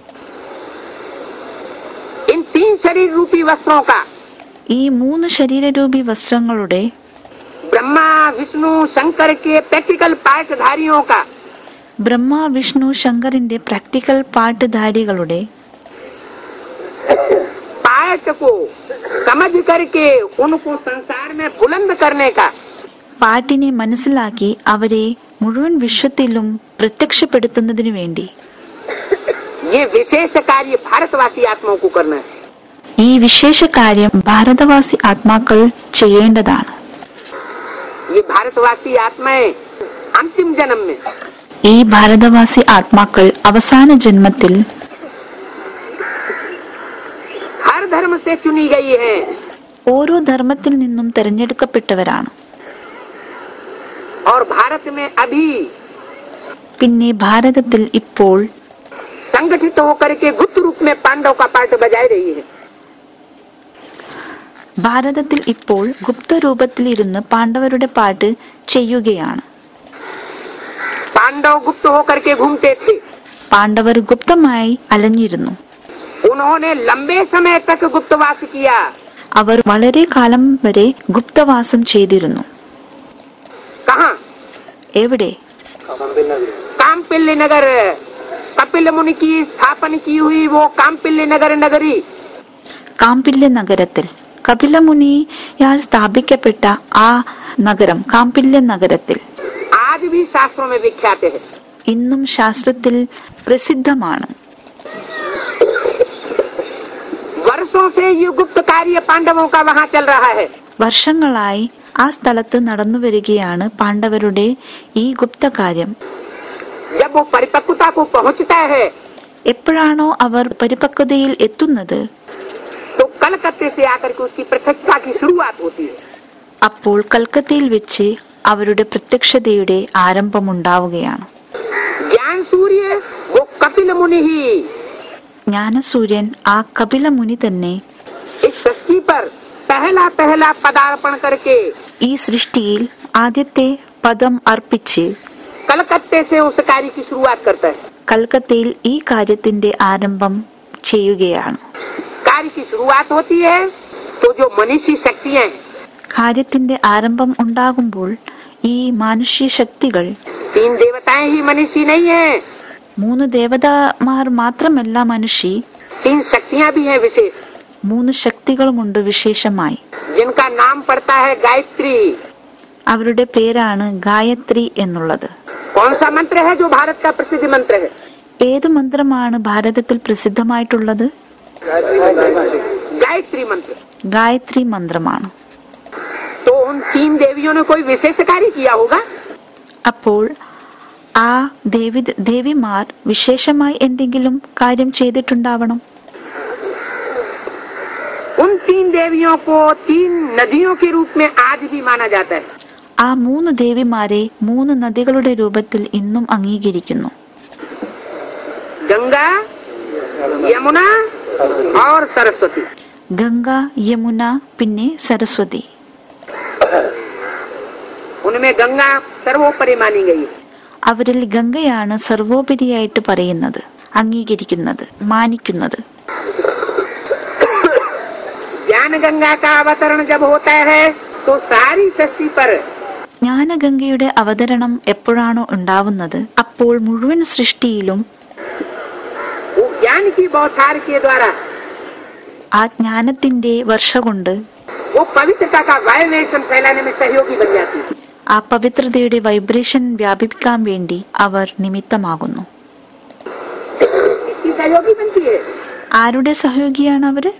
इन तीन शरीर रूपी वस्त्रों का ഈ മൂന്ന് ശരീരരൂപി വസ്ത്രങ്ങളുടെ ब्रह्मा विष्णु शंकर के प्रैक्टिकल पाठधारियों का ബ്രഹ്മ വിഷ്ണു ശങ്കറിന്റെ പ്രാക്ടിക്കൽ പാട്ടുധാരികളുടെ पाठ को समझ करके उनको संसार में बुलंद करने का പാട്ടിനെ മനസ്സിലാക്കി അവരെ മുഴുവൻ വിശ്വത്തിലും പ്രത്യക്ഷപ്പെടുത്തുന്നതിനു വേണ്ടി ये विशेष कार्य भारतवासी आत्माओं को करना है ഈ വിശേഷ കാര്യം ഭാരതവാസി ആത്മാക്കൾ ചെയ്യേണ്ടതാണ് ये भारतवासी आत्माएं अंतिम जन्म में ഈ ഭാരതവാസി ആത്മാക്കൾ അവസാന ജന്മത്തിൽ हर धर्म से चुनी गई हैं ഓരോ ധർമ്മത്തിൽ നിന്നും തെരഞ്ഞെടുക്കപ്പെട്ടവരാണ് और भारत में अभी പിന്നെ ഭാരതത്തിൽ ഇപ്പോൾ संगठित होकर के गुप्त रूप में पांडव का पाठ बजाई रही है ഭാരതത്തിൽ ഇപ്പോൾ ഗുപ്തരൂപത്തിലിരുന്ന് പാണ്ഡവരുടെ പാട്ട് ചെയ്യുകയാണ് पांडव गुप्त होकर के घूमते थे പാണ്ഡവർ ഗുപ്തമായി അലഞ്ഞിരുന്നു उन्होंने लंबे समय तक गुप्तवास किया അവർ വളരെ കാലം വരെ ഗുപ്തവാസം ചെയ്തിരുന്നു कहा എവിടെ कामपिल्य नगर कपिल मुनि की स्थापन की हुई वो कामपिल्य नगर नगरी കാമ്പില്യ നഗരത്തിൽ കപിലമുനിയാൽ സ്ഥാപിക്കപ്പെട്ട ആ നഗരം കാമ്പില്യ നഗരത്തിൽ आज भी शास्त्रों में विख्यात है ഇന്നും ശാസ്ത്രത്തിൽ പ്രസിദ്ധമാണ് वर्षों से ये गुप्त कार्य पांडवों का वहाँ चल रहा है വർഷങ്ങളായി ആ സ്ഥലത്ത് നടന്നു വരികയാണ് പാണ്ഡവരുടെ ഈ ഗുപ്തകാര്യം जब वो परिपक्वता को पहुँचता है എപ്പോഴാണോ അവർ പരിപക്വതയിൽ എത്തുന്നത് तो कलकत्ते से आकर के उसकी पृथकता की शुरुआत होती है അപ്പോൾ കൽക്കത്തയിൽ വെച്ച് അവരുടെ പ്രത്യക്ഷതയുടെ ആരംഭമുണ്ടാവുകയാണ് ज्ञान सूर्य वो कपिल मुनि ही ജ്ഞാനസൂര്യൻ ആ കപിലമുനി തന്നെ इस सृष्टि पर पहला पहला पदार्पण करके ഈ സൃഷ്ടിയിൽ ആദ്യത്തെ പദം അർപ്പിച്ച് कलकत्ते से उस कार्य की शुरुआत करता है കൽക്കത്തയിൽ ഈ കാര്യത്തിന്റെ ആരംഭം ചെയ്യുകയാണ് कार्य की शुरुआत होती है तो जो मनीषी शक्तियां हैं കാര്യത്തിന്റെ ആരംഭം ഉണ്ടാകുമ്പോൾ ഈ മാനുഷ്യ ശക്തികൾ तीन देवताएं ही मनीषी नहीं है മൂന്ന് ദേവതാമാർ മാത്രമല്ല മനുഷ്യ तीन शक्तियां भी हैं विशेष മൂന്ന് ശക്തികളുമുണ്ട് വിശേഷമായി जिनका नाम पड़ता है गायत्री അവരുടെ പേരാണ് ഗായത്രി എന്നുള്ളത് कौन सा मंत्र है जो भारत का प्रसिद्ध मंत्र है ഏതു മന്ത്രമാണ് ഭാരതത്തിൽ പ്രസിദ്ധമായിട്ടുള്ളത് गायत्री मंत्र ഗായത്രി മന്ത്രമാണ് तो उन तीन देवियों ने कोई विशेष कार्य किया होगा അപ്പോൾ ആ ദേവി ദേവിമാർ വിശേഷമായി എന്തെങ്കിലും കാര്യം ചെയ്തിട്ടുണ്ടാവണം उन तीन देवियों को तीन नदियों के रूप में आज भी माना जाता है ആ മൂന്ന് ദേവിമാരെ മൂന്ന് നദികളുടെ രൂപത്തിൽ ഇന്നും അംഗീകരിക്കുന്നു गंगा यमुना और सरस्वती ഗംഗ യമുന പിന്നെ സരസ്വതി उनमें गंगा सर्वोपरि मानी गई है അവരിൽ ഗംഗയാണ് സർവോപരിയായിട്ട് പറയുന്നത് അംഗീകരിക്കുന്നത് മാനിക്കുന്നത് ज्ञान गंगा का अवतरण जब होता है तो सारी सृष्टि पर ജ്ഞാനഗംഗയുടെ അവതരണം എപ്പോഴാണോ ഉണ്ടാവുന്നത് അപ്പോൾ മുഴുവൻ സൃഷ്ടിയിലും वो ज्ञान की बौछार के द्वारा ആ ജ്ഞാനത്തിന്റെ വർഷ കൊണ്ട് वो पवित्रता का वाइब्रेशन फैलाने में सहयोगी बन जाती है ആ പവിത്രതയുടെ വൈബ്രേഷൻ വ്യാപിപ്പിക്കാൻ വേണ്ടി അവർ നിമിത്തമാകുന്നു इसकी सहयोगी बनती है ആരുടെ സഹയോഗിയാണ് അവര്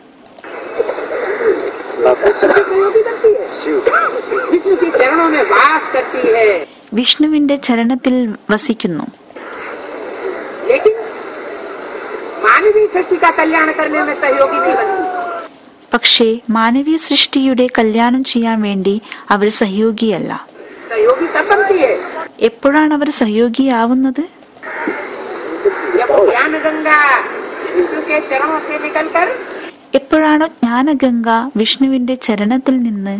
सहयोगी बनती है विष्णु के चरणों में वास करती है വിഷ്ണുവിന്റെ ചരണത്തിൽ വസിക്കുന്നു लेकिन मानवीय सृष्टि का कल्याण करने में सहयोगी नहीं बनती പക്ഷേ മാനവീയ സൃഷ്ടിയുടെ കല്യാണം ചെയ്യാൻ വേണ്ടി അവർ സഹയോഗിയല്ല सहयोगी तब बनती है എപ്പോഴാണ് അവർ സഹയോഗിയാവുന്നത് जब ज्ञान गंगा विष्णु के चरणों से निकलकर എപ്പോഴാണോ ജ്ഞാനഗംഗ വിഷ്ണുവിന്റെ ചരണത്തിൽ നിന്ന്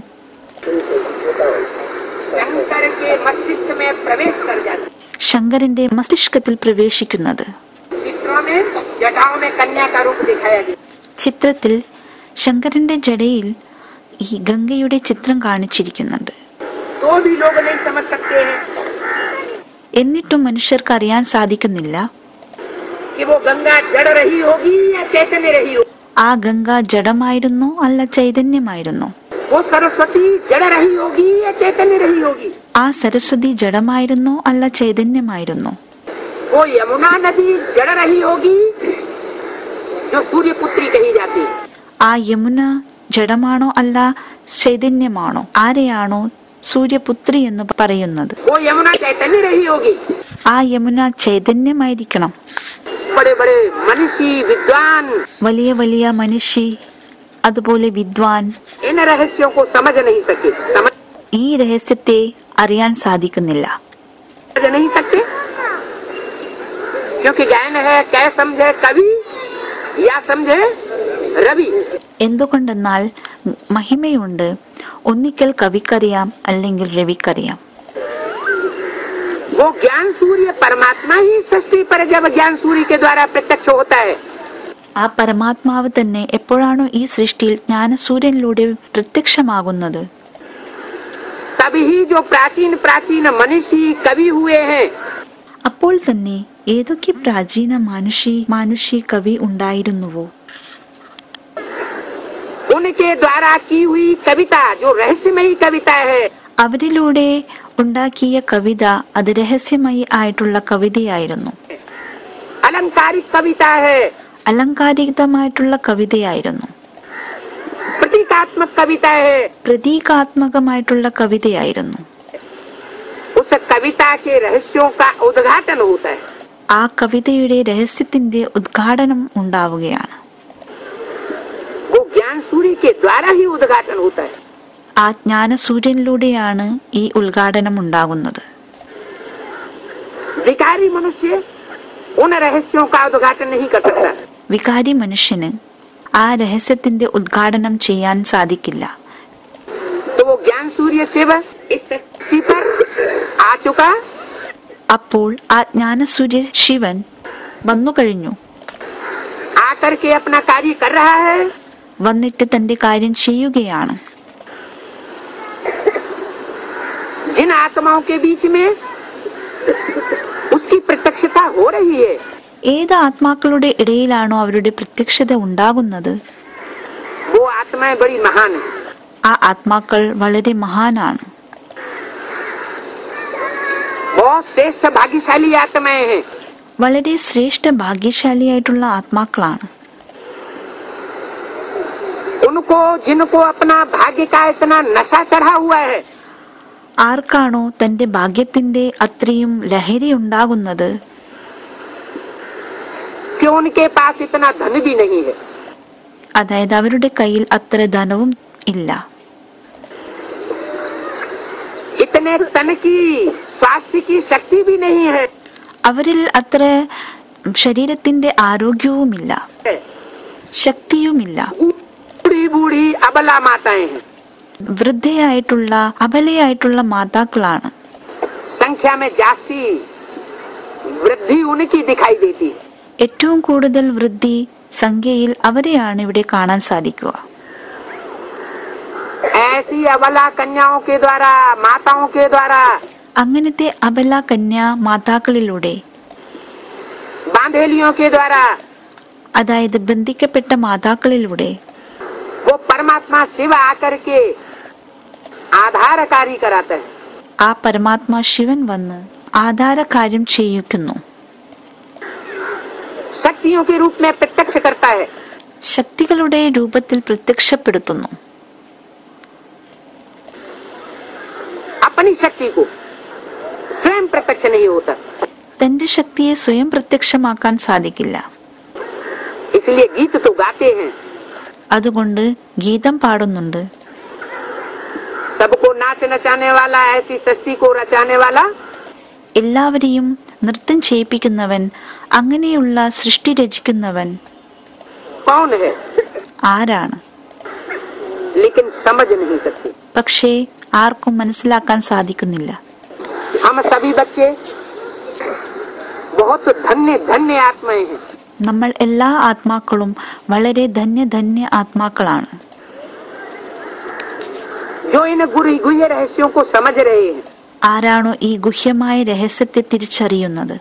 शंकर के मस्तिष्क में प्रवेश कर जाती है ശങ്കരന്റെ മസ്തിഷ്കത്തിൽ പ്രവേശിക്കുന്നത് चित्रों में जटाओं में कन्या का रूप दिखाया गया ചിത്രത്തിൽ ശങ്കരന്റെ ജടയിൽ ഈ ഗംഗയുടെ ചിത്രം കാണിച്ചിരിക്കുന്നുണ്ട് तो भी लोग नहीं समझ सकते हैं എന്നിട്ടും മനുഷ്യർക്ക് അറിയാൻ സാധിക്കുന്നില്ല कि वो गंगा जड़ रही होगी या चैतन्य रही होगी ആ ഗംഗ ജഡമായിരുന്നോ അല്ല ചൈതന്യമായിരുന്നോ वो सरस्वती जड़ रही होगी या चैतन्य रही होगी ആ സരസ്വതി ജഡമായിരുന്നോ അല്ല ചൈതന്യമായിരുന്നോ वो यमुना नदी जड़ रही होगी जो सूर्य पुत्री कही जाती है ആ യമുന ജഡമാണോ അല്ല ചൈതന്യമാണോ ആരെയാണോ സൂര്യപുത്രി എന്ന് പറയുന്നത് वो यमुना चैतन्य रही होगी ആ യമുന ചൈതന്യമായിരിക്കണം बड़े बड़े मनीषी विद्वान വലിയ വലിയ മനുഷ്യ അതുപോലെ വിദ്വാൻ इन रहस्यों को समझ नहीं सके समझ ഈ രഹസ്യത്തെ അറിയാൻ സാധിക്കുന്നില്ല नहीं सकते क्योंकि गायन है कै समझे कवि या समझे रवि എന്തുകൊണ്ടെന്നാൽ മഹിമയുണ്ട് ഒന്നിക്കൽ കവിക്കറിയാം അല്ലെങ്കിൽ രവിക്കറിയാം वो ज्ञान सूर्य परमात्मा ही सृष्टि पर जब ज्ञान सूर्य के द्वारा प्रत्यक्ष होता है ആ പരമാത്മാവ് തന്നെ എപ്പോഴാണോ ഈ സൃഷ്ടിയിൽ ജ്ഞാനസൂര്യനിലൂടെ പ്രത്യക്ഷമാകുന്നത് तभी जो प्राचीन प्राचीन मनीषी कवि हुए हैं അപ്പോൾ തന്നെ ഏതൊക്കെ പ്രാചീന മാനുഷി മാനുഷി കവി ഉണ്ടായിരുന്നുവോ उनके द्वारा की हुई कविता जो रहस्यमयी कविता है അവരിലൂടെ ഉണ്ടാക്കിയ കവിത അത് രഹസ്യമായി ആയിട്ടുള്ള കവിതയായിരുന്നു अलंकारिक कविता है അലങ്കാരികമായിട്ടുള്ള കവിതയായിരുന്നു प्रतीकात्मक कविता है പ്രതീകാത്മകമായിട്ടുള്ള കവിതയായിരുന്നു उस कविता के रहस्यों का उद्घाटन होता है ആ കവിതയുടെ രഹസ്യത്തിന്റെ ഉദ്ഘാടനം ഉണ്ടാവുകയാണ് वो ज्ञान सूर्य के द्वारा ही उद्घाटन होता है ആ ജ്ഞാനസൂര്യനിലൂടെയാണ് ഈ ഉദ്ഘാടനം ഉണ്ടാകുന്നത് विकारी मनुष्य उन रहस्यों का उद्घाटन नहीं कर सकता വികാരി മനുഷ്യന് ആ രഹസ്യത്തിന്റെ ഉദ്ഘാടനം ചെയ്യാൻ സാധിക്കില്ല तो वो ज्ञान सूर्य शिव इस सृष्टि पर आ चुका അപ്പോൾ ആ ജ്ഞാനസൂര്യ ശിവൻ വന്നു കഴിഞ്ഞു आकर के अपना कार्य कर रहा है വന്നിട്ട് തന്റെ കാര്യം ചെയ്യുകയാണ് जिन आत्माओं के बीच में उसकी प्रत्यक्षता हो रही है ഏത് ആത്മാക്കളുടെ ഇടയിലാണോ അവരുടെ പ്രത്യക്ഷത ഉണ്ടാകുന്നത് वो आत्माएं बड़ी महान है ആ ആത്മാക്കൾ വളരെ മഹാനാണ് बहुत श्रेष्ठ भाग्यशाली आत्माएं हैं വളരെ ശ്രേഷ്ഠ ഭാഗ്യശാലിയായിട്ടുള്ള ആത്മാക്കളാണ് उनको जिनको अपना भाग्य का इतना नशा चढ़ा हुआ है ആർക്കാണോ തന്റെ ഭാഗ്യത്തിന്റെ അത്രയും ലഹരി ഉണ്ടാകുന്നത് कि उनके पास इतना धन भी नहीं है അതായത് അവരുടെ കയ്യിൽ അത്ര ധനവും ഇല്ല इतने तन की स्वास्थ्य की शक्ति भी नहीं है അവരിൽ അത്ര ശരീരത്തിന്റെ ആരോഗ്യവുമില്ല ശക്തിയുമില്ല बूढ़ी बूढ़ी अबला माताएं हैं വൃദ്ധയായിട്ടുള്ള അബലയായിട്ടുള്ള മാതാക്കളാണ് संख्या में जास्ती वृद्धि उनकी दिखाई देती है ഏറ്റവും കൂടുതൽ വൃദ്ധി സംഖ്യയിൽ അവരെയാണ് ഇവിടെ കാണാൻ സാധിക്കുക ऐ ऐसी अबला कन्याओं के द्वारा माताओं के द्वारा അങ്ങനത്തെ അബല കന്യ മാതാക്കളിലൂടെ बांधेलियों के द्वारा അതായത് ബന്ധിക്കപ്പെട്ട മാതാക്കളിലൂടെ वो परमात्मा शिव आकर के आधार कार्य कराते हैं ആ പരമാത്മാ ശിവൻ വന്ന് ആധാരകാര്യം ചെയ്യിക്കുന്നു शक्तियों के रूप में प्रत्यक्ष करता है ശക്തികളുടെ രൂപത്തിൽ പ്രത്യക്ഷപ്പെടുത്തുന്നു अपनी शक्ति को स्वयं प्रत्यक्ष नहीं होता തന്റെ ശക്തിയെ സ്വയം പ്രത്യക്ഷമാക്കാൻ സാധിക്കില്ല इसलिए गीत तो गाते हैं അതുകൊണ്ട് ഗീതം പാടുന്നുണ്ട് सबको नाच नचाने वाला ऐसी सृष्टि को रचाने वाला എല്ലാവരെയും നൃത്തം ചെയ്യിപ്പിക്കുന്നവൻ അങ്ങനെയുള്ള സൃഷ്ടി രചിക്കുന്നവൻ कौन है ആരാണ് लेकिन समझ नहीं सकते പക്ഷേ ആർക്കും മനസ്സിലാക്കാൻ സാധിക്കുന്നില്ല हम सभी बच्चे बहुत धन्य धन्य आत्माएं हैं നമ്മൾ എല്ലാ ആത്മാക്കളും വളരെ ധന്യ ധന്യ ആത്മാക്കളാണ് जो इन गुरु गुह्य रहस्यों को समझ रहे हैं ആരാണോ ഈ ഗുഹ്യമായ രഹസ്യത്തെ തിരിച്ചറിയുന്നത്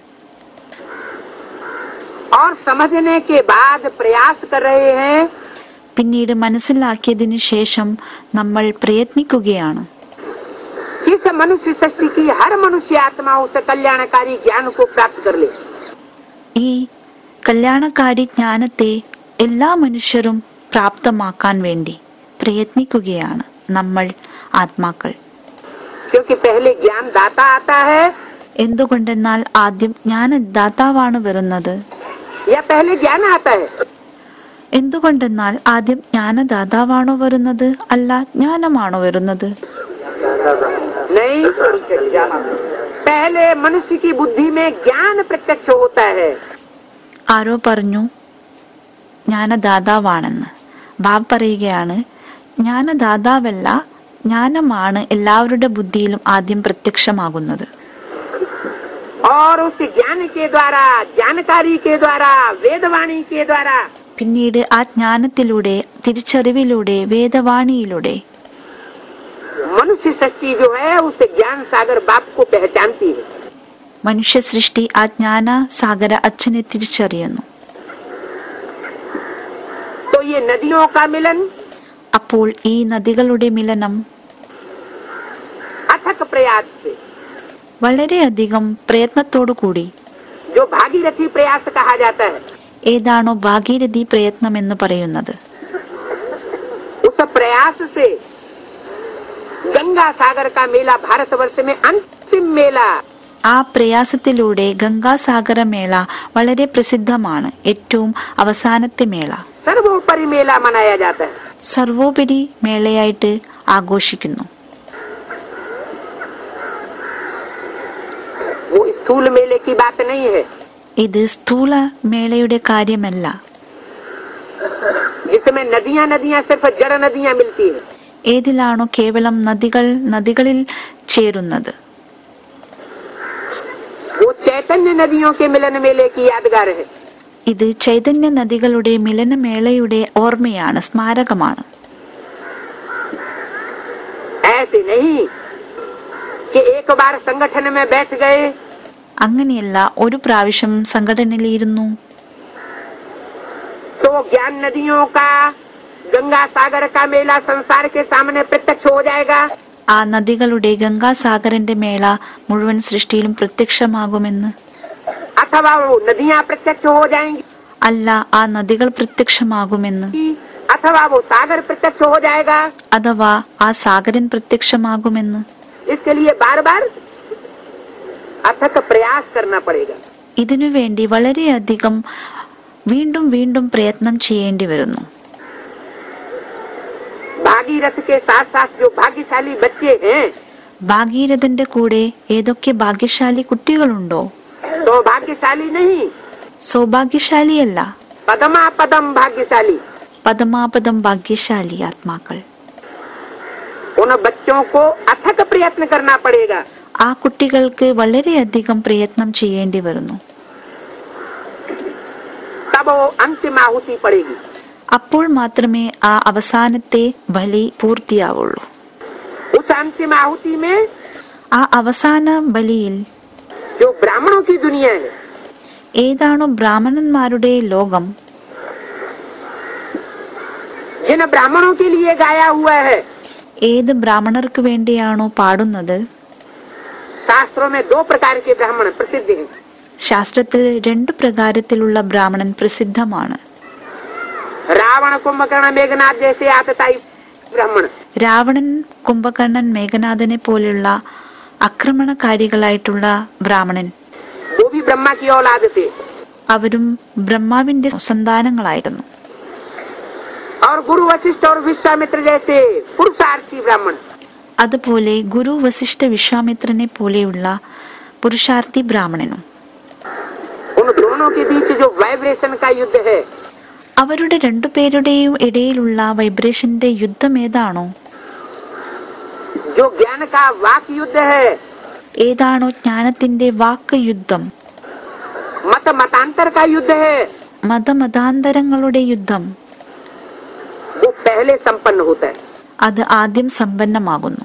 और समझने के बाद प्रयास कर रहे हैं പിന്നീട് മനസ്സിലാക്കിയതിനു ശേഷം നമ്മൾ പ്രയത്നിക്കുകയാണ് इस मनुष्य सृष्टि की हर मनुष्य आत्मा उस कल्याणकारी ज्ञान को प्राप्त कर ले ഈ കല്യാണക്കാരി ജ്ഞാനത്തെ എല്ലാ മനുഷ്യരും പ്രാപ്തമാക്കാൻ വേണ്ടി പ്രയത്നിക്കുകയാണ് നമ്മൾ ആത്മാക്കൾ क्योंकि पहले ज्ञान दाता आता है എന്തുകൊണ്ടെന്നാൽ ആദ്യം ജ്ഞാനദാതാവാണ് വരുന്നത് या पहले ज्ञान आता है എന്തുകൊണ്ടെന്നാൽ ആദ്യം ജ്ഞാനദാതാവാണോ വരുന്നത് അല്ല ജ്ഞാനമാണോ വരുന്നത് नहीं पहले मनुष्य की बुद्धि में ज्ञान प्रत्यक्ष होता है ആരോ പറഞ്ഞു ജ്ഞാനദാതാവാണെന്ന് ബാബ് പറയുകയാണ് ജ്ഞാനദാതാവല്ല ജ്ഞാനമാണ് എല്ലാവരുടെ ബുദ്ധിയിലും ആദ്യം പ്രത്യക്ഷമാകുന്നത് और उस ज्ञान के द्वारा जानकारी के द्वारा वेदवाणी के द्वारा പിന്നീട് ആ ജ്ഞാനത്തിലൂടെ തിരിച്ചറിവിലൂടെ വേദവാണിയിലൂടെ मनुष्य सृष्टि जो है उस ज्ञान सागर बाप को पहचानती है മനുഷ്യ സൃഷ്ടി ആ ജ്ഞാന സാഗര അച്ഛനെ തിരിച്ചറിയുന്നു तो ये नदियों का मिलन അപ്പോൾ ഈ നദികളുടെ മിലനം अथक प्रयास से വളരെയധികം പ്രയത്നത്തോടു കൂടി जो भागीरथी प्रयास कहा जाता है ഏതാണോ ഭാഗീരഥി പ്രയത്നം എന്ന് പറയുന്നത് उस प्रयास से गंगा सागर का मेला भारतवर्ष में अंतिम मेला ആ പ്രയാസത്തിലൂടെ ഗംഗാസാഗര മേള വളരെ പ്രസിദ്ധമാണ് ഏറ്റവും അവസാനത്തെ മേള सर्वोपरि मेला मनाया जाता है സർവോപരി മേളയായിട്ട് ആഘോഷിക്കുന്നു वो स्थूल मेले की बात नहीं है ഇത് സ്ഥൂല മേളയുടെ കാര്യമല്ല जिसमें नदियां नदियां सिर्फ जड़ नदियां मिलती है ഏതിലാണോ കേവലം നദികൾ നദികളിൽ ചേരുന്നത് वो चैतन्य नदियों के मिलन मेले की यादगार है ഇത് ചൈതന്യ നദികളുടെ മിലനമേളയുടെ ഓർമ്മയാണ് സ്മാരകമാണ് ऐसे नहीं कि एक बार संगठन में बैठ गए അങ്ങനെയല്ല ഒരു പ്രാവശ്യം സംഘടനയിലിരുന്നു तो ज्ञान नदियों का गंगा सागर का मेला संसार के सामने प्रत्यक्ष हो जाएगा ആ नദികളുടെ ഗംഗാസാഗരന്റെ മേള മുഴുവൻ സൃഷ്ടിയിലും പ്രത്യക്ഷമാകുമെന്ന് अथवा वो नदियां प्रत्यक्ष हो जाएंगी അല്ല ആ നദികൾ പ്രത്യക്ഷമാകുമെന്ന് अथवा वो सागर प्रत्यक्ष हो जाएगा അഥവാ ആ സാഗരൻ പ്രത്യക്ഷമാകുമെന്ന് इसके लिए बार बार अथक प्रयास करना पड़ेगा ഇതിനുവേണ്ടി വളരെയധികം വീണ്ടും വീണ്ടും പ്രയത്നം ചെയ്യേണ്ടി വരുന്നു भागीरथ के साथ साथ जो भाग्यशाली बच्चे हैं ഭാഗീരഥന്റെ കൂടെ ഏതൊക്കെ ഭാഗ്യശാലി കുട്ടികളുണ്ടോ तो भाग्यशाली नहीं സൗഭാഗ്യശാലിയല്ല पदमा पदम भाग्यशाली പദമാപദം ഭാഗ്യശാലി ആത്മാക്കൾ उन बच्चों को अथक प्रयत्न करना पड़ेगा ആ കുട്ടികൾക്ക് വളരെയധികം പ്രയത്നം ചെയ്യേണ്ടി വരുന്നു तब वो अंतिम आहुति पड़ेगी അപ്പോൾ മാത്രമേ ആ അവസാനത്തെ ബലി പൂർത്തിയാവുള്ളൂ अंतिम आहुति में ആ അവസാന ബലിയിൽ जो ब्राह्मणों की दुनिया है ഏതാണോ ബ്രാഹ്മണന്മാരുടെ ലോകം जिन ब्राह्मणों के लिए गाया हुआ है ഏത് ബ്രാഹ്മണർക്ക് വേണ്ടിയാണോ പാടുന്നത് शास्त्रों में दो प्रकार के ब्राह्मण प्रसिद्ध हैं ശാസ്ത്രത്തിൽ രണ്ടു പ്രകാരത്തിലുള്ള ബ്രാഹ്മണൻ പ്രസിദ്ധമാണ് रावण कुंभकर्ण मेघनाथ जैसे आतताई ब्राह्मण രാവണൻ കുംഭകർണൻ മേഘനാഥനെ പോലെയുള്ള ആക്രമണകാരികളായിട്ടുള്ള ബ്രാഹ്മണൻ वो भी ब्रह्मा की औलाद थे അവരും ബ്രഹ്മാവിന്റെ സന്താനങ്ങളായിരുന്നു और गुरु वशिष्ठ और विश्वामित्र जैसे पुरुषार्थी ब्राह्मण അതുപോലെ ഗുരു വസിഷ്ഠ വിശ്വാമിത്രനെ പോലെയുള്ള പുരുഷാർത്ഥി ബ്രാഹ്മണനും उन दोनों के बीच जो वाइब्रेशन का युद्ध है അവരുടെ രണ്ടുപേരുടെയും ഇടയിലുള്ള വൈബ്രേഷന്റെ യുദ്ധം ഏതാണോ जो ज्ञान का वाक युद्ध है ഏതാണോ ജ്ഞാനത്തിന്റെ വാക്ക് യുദ്ധം मत मतांतर का युद्ध है മതമതാന്തരങ്ങളുടെ യുദ്ധം वो पहले संपन्न होता है അത് ആദ്യം സമ്പന്നമാകുന്നു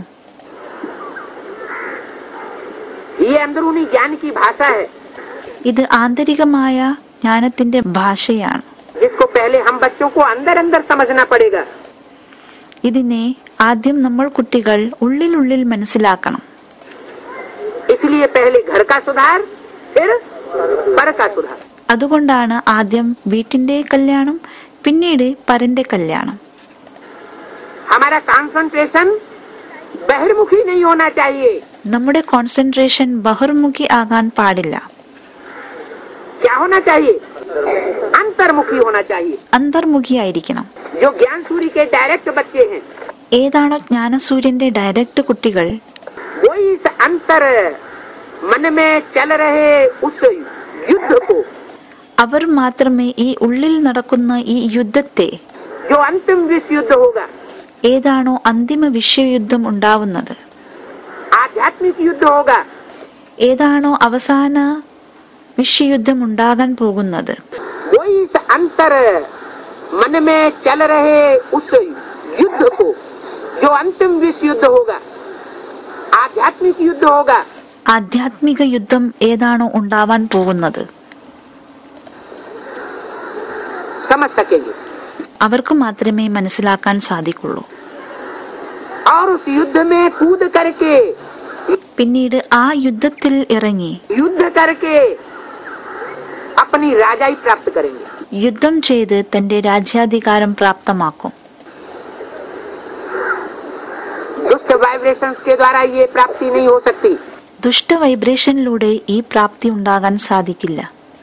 ये अंदरूनी ज्ञान की भाषा है ഇത് ആന്തരികമായ ജ്ഞാനത്തിന്റെ ഭാഷയാണ് जिसको पहले हम बच्चों को अंदर अंदर समझना पड़ेगा ഇതിനെ ആദ്യം നമ്മൾ കുട്ടികൾ ഉള്ളിലുള്ളിൽ മനസ്സിലാക്കണം इसलिए पहले घर का सुधार फिर पर का सुधार അതുകൊണ്ടാണ് ആദ്യം വീട്ടിന്റെ കല്യാണം പിന്നീട് പരന്റെ കല്യാണം हमारा कंसंट्रेशन बहिर्मुखी नहीं होना चाहिए നമ്മുടെ കോൺസെൻട്രേഷൻ ബഹിർമുഖി ആകാൻ പാടില്ല क्या होना चाहिए अंतर्मुखी होना चाहिए അന്തർമുഖിയായിരിക്കണം जो ज्ञान सूर्य के डायरेक्ट बच्चे हैं ഏതാണോ ജ്ഞാനസൂര്യന്റെ ഡയറക്റ്റ് കുട്ടികൾ वही इस अंतर मन में चल रहे उस युद्ध को അവർ മാത്രമേ ഈ ഉള്ളിൽ നടക്കുന്ന ഈ യുദ്ധത്തെ जो अंतिम विश्व युद्ध होगा ഏതാണോ അന്തിമ വിശ്വയുദ്ധം ഉണ്ടാവുന്നത് आध्यात्मिक युद्ध होगा ഏതാണോ അവസാന വിശ്വയുദ്ധം ഉണ്ടാകാൻ പോകുന്നത് वही इस अंतर मन में चल रहे उस युद्ध को जो अंतिम विश्व युद्ध होगा आध्यात्मिक युद्ध होगा ആധ്യാത്മിക യുദ്ധം ഏതാണോ ഉണ്ടാവാൻ പോകുന്നത് समझ सकेंगे അവർക്ക് മാത്രമേ മനസ്സിലാക്കാൻ സാധിക്കുള്ളൂ और उस युद्ध में कूद करके പിന്നീട് ആ യുദ്ധത്തിൽ ഇറങ്ങി युद्ध करके अपनी राजाई प्राप्त करेंगे യുദ്ധം ചെയ്ത് തന്റെ രാജ്യാധികാരം പ്രാപ്തമാക്കും दुष्ट वाइब्रेशंस के द्वारा ये प्राप्ति नहीं हो सकती ദുഷ്ട വൈബ്രേഷനിലൂടെ ഈ പ്രാപ്തി ഉണ്ടാകാൻ സാധിക്കില്ല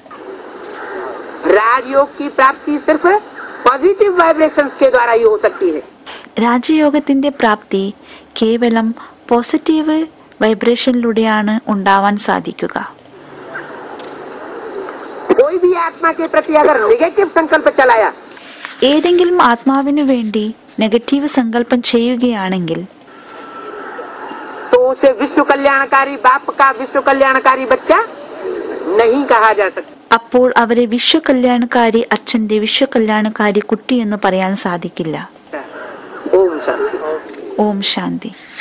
राजयोग की प्राप्ति सिर्फ पॉजिटिव वाइब्रेशंस के द्वारा ही हो सकती है രാജയോഗത്തിന്റെ പ്രാപ്തി കേവലം പോസിറ്റീവ് വൈബ്രേഷനിലൂടെയാണ് ഉണ്ടാവാൻ സാധിക്കുക कोई भी आत्मा के प्रति अगर निगेटिव संकल्प चलाया ഏതെങ്കിലും ആത്മാവിനു വേണ്ടി നെഗറ്റീവ് സങ്കല്പം ചെയ്യുകയാണെങ്കിൽ तो उसे विश्व कल्याणकारी बाप का विश्व कल्याणकारी बच्चा नहीं कहा जा सकता അപ്പോൾ അവരെ വിശ്വകല്യാണക്കാരി അച്ഛന്റെ വിശ്വകല്യാണക്കാരി കുട്ടി എന്ന് പറയാൻ സാധിക്കില്ല ओम शांति ഓം ശാന്തി